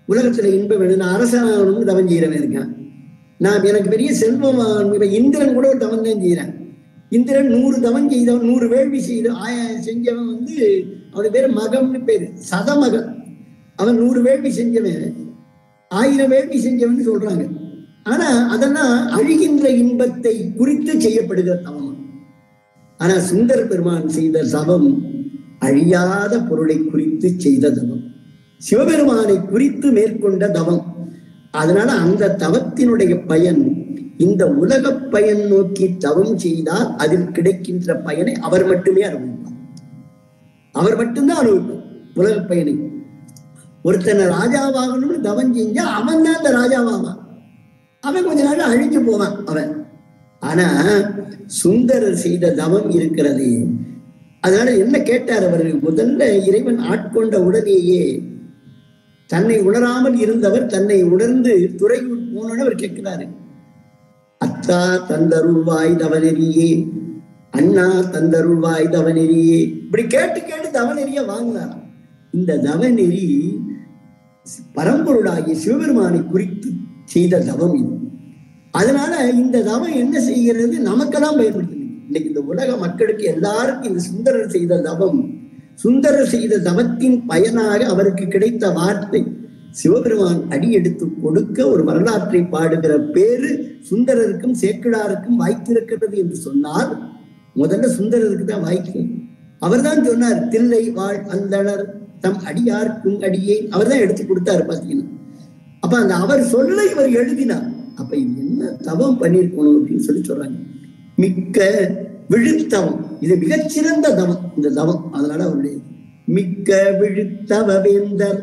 உலகத்துல இன்பம் வேணும் நான் அரசாங்கணும்னு தவம் செய்யறவன் இருக்கேன் நான் எனக்கு பெரிய செல்வம் ஆகணும். இப்ப இந்திரன் கூட ஒரு தவம் தான் செய்யறேன் இந்திரன் நூறு தவம் செய்தவன் நூறு வேள்வி செய்த ஆய செஞ்சவன் வந்து அவனுக்கு பேரு மகம்னு பேரு சதமகன் அவன் நூறு வேள்வி செஞ்சவன் ஆயிரம் வேள்வி செஞ்சவன் சொல்றாங்க ஆனா அதெல்லாம் அழிகின்ற இன்பத்தை குறித்து செய்யப்படுகிற தவம் ஆனா சுந்தர பெருமான் செய்த தவம் அழியாத பொருளை குறித்து செய்த தவம் சிவபெருமானை குறித்து மேற்கொண்ட தவம் அதனால அந்த தவத்தினுடைய பயன் இந்த உலக பயன் நோக்கி தவம் செய்தால் அதில் கிடைக்கின்ற பயனை அவர் மட்டுமே அனுபவிப்பார் அவர் மட்டும்தான் அனுபவிப்பார் உலக பயனை ஒருத்தனை ராஜாவாகணும்னு தவம் செஞ்சா அவன் தான் அந்த ராஜாவாவான் அவன் கொஞ்ச நாள் அழிஞ்சு போவான் அவன் ஆனா சுந்தரர் செய்த தவம் இருக்கிறது அதனால என்ன கேட்டார் அவர் முதல்ல இறைவன் ஆட்கொண்ட உடனேயே தன்னை உணராமல் இருந்தவர் தன்னை உணர்ந்து துறையூர் போனோன்னு அவர் கேட்கிறாரு அத்தா தந்தருள்வாய் தவநெறியே அண்ணா தந்தருள்வாய் தவநெறியே இப்படி கேட்டு கேட்டு தவநெறிய வாங்கினாராம் இந்த தவநெறி பரம்பொருளாகிய சிவபெருமானை குறித்து செய்த தவம் இது அதனால இந்த தவம் என்ன செய்கிறது நமக்கெல்லாம் பயன்படுத்துது இன்னைக்கு இந்த உலக மக்களுக்கு எல்லாருக்கும் இந்த சுந்தரர் செய்த தவம் சுந்தரர் செய்த தவத்தின் பயனாக அவருக்கு கிடைத்த வார்த்தை சிவபெருமான் அடி எடுத்து கொடுக்க ஒரு வரலாற்றை பாடுகிற பேரு சுந்தரருக்கும் சேக்கிழாருக்கும் வாய்த்திருக்கிறது என்று சொன்னால் முதல்ல சுந்தரருக்கு தான் வாய்க்கும் அவர்தான் சொன்னார் தில்லை வாழ் அந்தணர் தம் அடியார்க்கும் அடியே அவர் தான் எடுத்து கொடுத்தாரு பாத்தீங்கன்னா அப்ப அந்த அவர் சொல்ல இவர் எழுதினார் அப்ப இது என்ன தவம் பண்ணியிருக்கணும் அப்படின்னு சொல்லி சொல்றாங்க மிக்க விழுத்தவம் இது மிகச்சிறந்த தவம் இந்த தவம் அதனால அவருடைய மிக்க விழுத்தவ வேந்தர்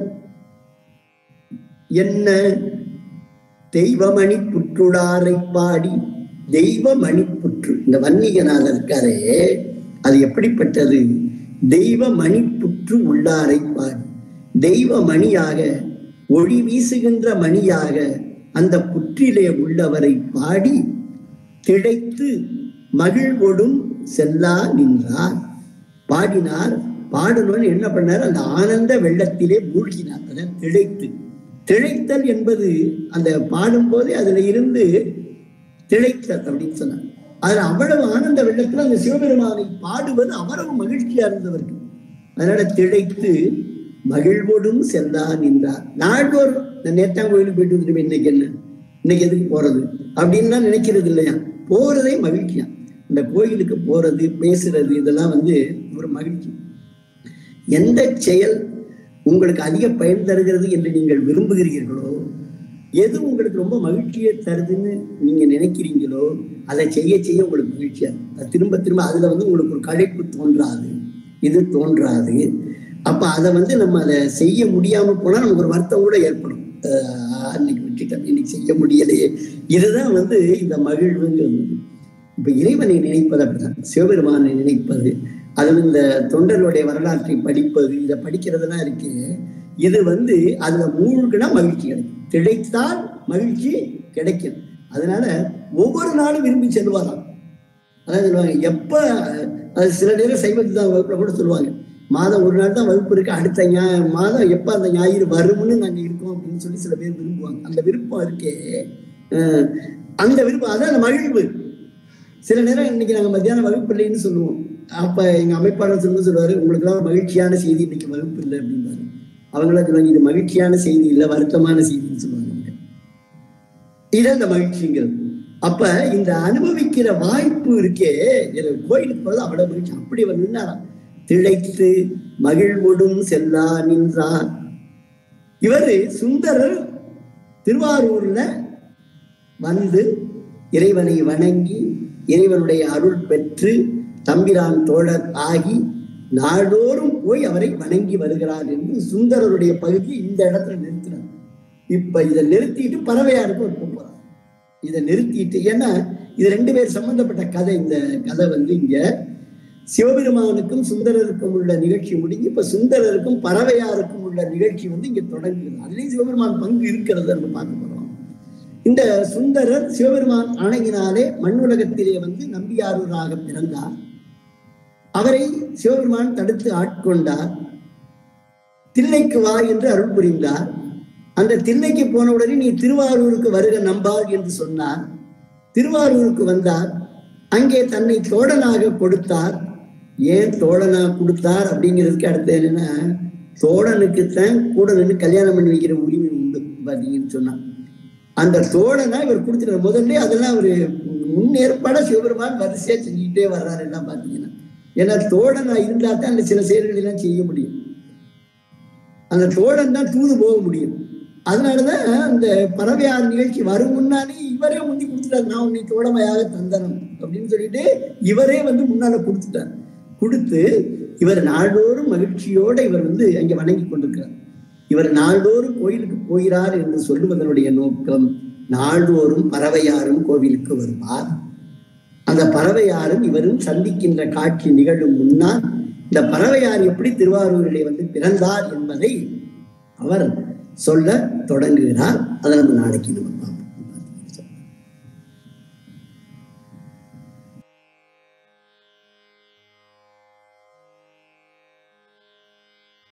என்ன தெய்வமணி புற்றுடாரை பாடி தெய்வமணி புற்று இந்த வன்னிகநாதர் இருக்காரே அது எப்படிப்பட்டது தெய்வ மணி புற்று உள்ளாரை பாடி தெய்வ மணியாக ஒளி வீசுகின்ற மணியாக அந்த புற்றிலே உள்ளவரை பாடி திளைத்து மகிழ்வொடும் செல்லா நின்றார் பாடினார் பாடணும்னு என்ன பண்ணார் அந்த ஆனந்த வெள்ளத்திலே மூழ்கினார் அதான் திளைத்து திளைத்தல் என்பது அந்த பாடும்போதே அதுல இருந்து திளைத்தல் அப்படின்னு சொன்னார் அதுல அவ்வளவு ஆனந்த வெள்ளத்துல அந்த சிவபெருமானை பாடுவது அவ்வளவு மகிழ்ச்சியா இருந்தவருக்கு அதனால திளைத்து மகிழ்வோடும் செல்லா நின்றார் நாள்தோறும் இந்த நேத்தாங்கோயிலுக்கு போயிட்டு வந்துட்டு இன்னைக்கு என்ன இன்னைக்கு எதுக்கு போறது அப்படின்னு தான் நினைக்கிறது இல்லையா போறதே மகிழ்ச்சியா இந்த கோயிலுக்கு போறது பேசுறது இதெல்லாம் வந்து ஒரு மகிழ்ச்சி எந்த செயல் உங்களுக்கு அதிக பயன் தருகிறது என்று நீங்கள் விரும்புகிறீர்களோ எது உங்களுக்கு ரொம்ப மகிழ்ச்சியை தருதுன்னு நீங்க நினைக்கிறீங்களோ அதை செய்ய செய்ய உங்களுக்கு மகிழ்ச்சியா இருக்கும். அது திரும்ப திரும்ப அதுல வந்து உங்களுக்கு ஒரு களைப்பு தோன்றாது இது தோன்றாது அப்ப அதை வந்து நம்ம அதை செய்ய முடியாம போனா நமக்கு ஒரு வருத்தம் கூட ஏற்படும் அஹ் அன்னைக்கு விட்டுட்டேன் இன்னைக்கு செய்ய முடியலையே இதுதான் வந்து இந்த மகிழ்வுங்கிறது இப்ப இறைவனை நினைப்பது அப்படிதான் சிவபெருமானை நினைப்பது அது இந்த தொண்டர்களுடைய வரலாற்றை படிப்பது இதை படிக்கிறதெல்லாம் இருக்கு இது வந்து அதுல மூழ்கினா மகிழ்ச்சி கிடைக்கும் திளைத்தால் மகிழ்ச்சி கிடைக்கும் அதனால ஒவ்வொரு நாளும் விரும்பி செல்வாராம் அதான் சொல்லுவாங்க எப்ப அது சில நேரம் சைவத்து தான் வகுப்புல கூட சொல்லுவாங்க மாதம் ஒரு நாள் தான் வகுப்பு இருக்கு அடுத்த ஞா மாதம் எப்ப அந்த ஞாயிறு வரும்னு நாங்க இருக்கோம் அப்படின்னு சொல்லி சில பேர் விரும்புவாங்க அந்த விருப்பம் இருக்கே அஹ் அந்த விருப்பம் அதான் அந்த மகிழ்வு சில நேரம் இன்னைக்கு நாங்க மத்தியானம் வகுப்பு இல்லைன்னு சொல்லுவோம் அப்ப எங்க அமைப்பாளர் சொல்லும்போது சொல்லுவாரு உங்களுக்கு எல்லாம் மகிழ்ச்சியான செய்தி இன்னைக்கு வகுப்பு இல்லை அப்படிம்பாரு அவங்களாம் சொல்லுவாங்க இது மகிழ்ச்சியான செய்தி இல்லை வருத்தமான செய்தின்னு சொல்லுவாங்க அவங்க. இது அந்த மகிழ்ச்சிங்கிறது அப்ப இந்த அனுபவிக்கிற வாய்ப்பு இருக்கே இது கோயிலுக்கு போறது அவ்வளவு மகிழ்ச்சி அப்படி அவர் நின்னாராம் திளைத்து மகிழ்வுடும் செல்லா நின்றார் இவரு சுந்தரர் திருவாரூர்ல வந்து இறைவனை வணங்கி இறைவனுடைய அருள் பெற்று தம்பிரான் தோழர் ஆகி நாடோறும் போய் அவரை வணங்கி வருகிறார் என்று சுந்தரருடைய பகுதி இந்த இடத்துல நிறுத்தினார் இப்ப இதை நிறுத்திட்டு பறவையாருக்கு ஒரு போறார் இதை நிறுத்திட்டு ஏன்னா இது ரெண்டு பேர் சம்பந்தப்பட்ட கதை இந்த கதை வந்து இங்க சிவபெருமானுக்கும் சுந்தரருக்கும் உள்ள நிகழ்ச்சி முடிஞ்சு இப்ப சுந்தரருக்கும் பறவையாருக்கும் உள்ள நிகழ்ச்சி வந்து இங்க தொடங்குகிறது அதுலயும் சிவபெருமான் பங்கு இருக்கிறத நம்ம பார்க்க போறோம் இந்த சுந்தரர் சிவபெருமான் ஆணையினாலே மண்ணுலகத்திலே வந்து நம்பியாரூராக பிறந்தார் அவரை சிவபெருமான் தடுத்து ஆட்கொண்டார் தில்லைக்கு வா என்று அருள் புரிந்தார் அந்த தில்லைக்கு போன உடனே நீ திருவாரூருக்கு வருக நம்பார் என்று சொன்னார் திருவாரூருக்கு வந்தார் அங்கே தன்னை தோழனாக கொடுத்தார் ஏன் தோழனா கொடுத்தார் அப்படிங்கிறதுக்கு அடுத்து என்னன்னா தோழனுக்குத்தான் கூட நின்று கல்யாணம் பண்ணி வைக்கிற உரிமை உண்டு பார்த்தீங்கன்னு சொன்னான் அந்த தோழனா இவர் கொடுத்துட்டார் முதல்ல அதெல்லாம் ஒரு முன்னேற்பாட சிவபெருமான் வரிசையா செஞ்சுக்கிட்டே வர்றாரு எல்லாம் பார்த்தீங்கன்னா ஏன்னா தோழனா இருந்தா தான் அந்த சில செயல்களை எல்லாம் செய்ய முடியும் அந்த தோழன் தான் தூது போக முடியும் அதனாலதான் அந்த பறவையார் நிகழ்ச்சி வரும் முன்னாடி இவரே முந்தி கொடுத்துட்டார் நான் உன்னை தோழமையாக தந்தனம் அப்படின்னு சொல்லிட்டு இவரே வந்து முன்னால கொடுத்துட்டார் கொடுத்து இவர் நாள்தோறும் மகிழ்ச்சியோட இவர் வந்து அங்க வணங்கி கொண்டிருக்கிறார் இவர் நாள்தோறும் கோயிலுக்கு போகிறார் என்று சொல்லுவதனுடைய நோக்கம் நாள்தோறும் பறவையாரும் கோவிலுக்கு வருவார் அந்த பறவையாரும் இவரும் சந்திக்கின்ற காட்சி நிகழும் முன்னால் இந்த பறவையார் எப்படி திருவாரூரிலே வந்து பிறந்தார் என்பதை அவர் சொல்ல தொடங்குகிறார் அதை நம்ம நாளைக்கு நம்ம பார்ப்போம்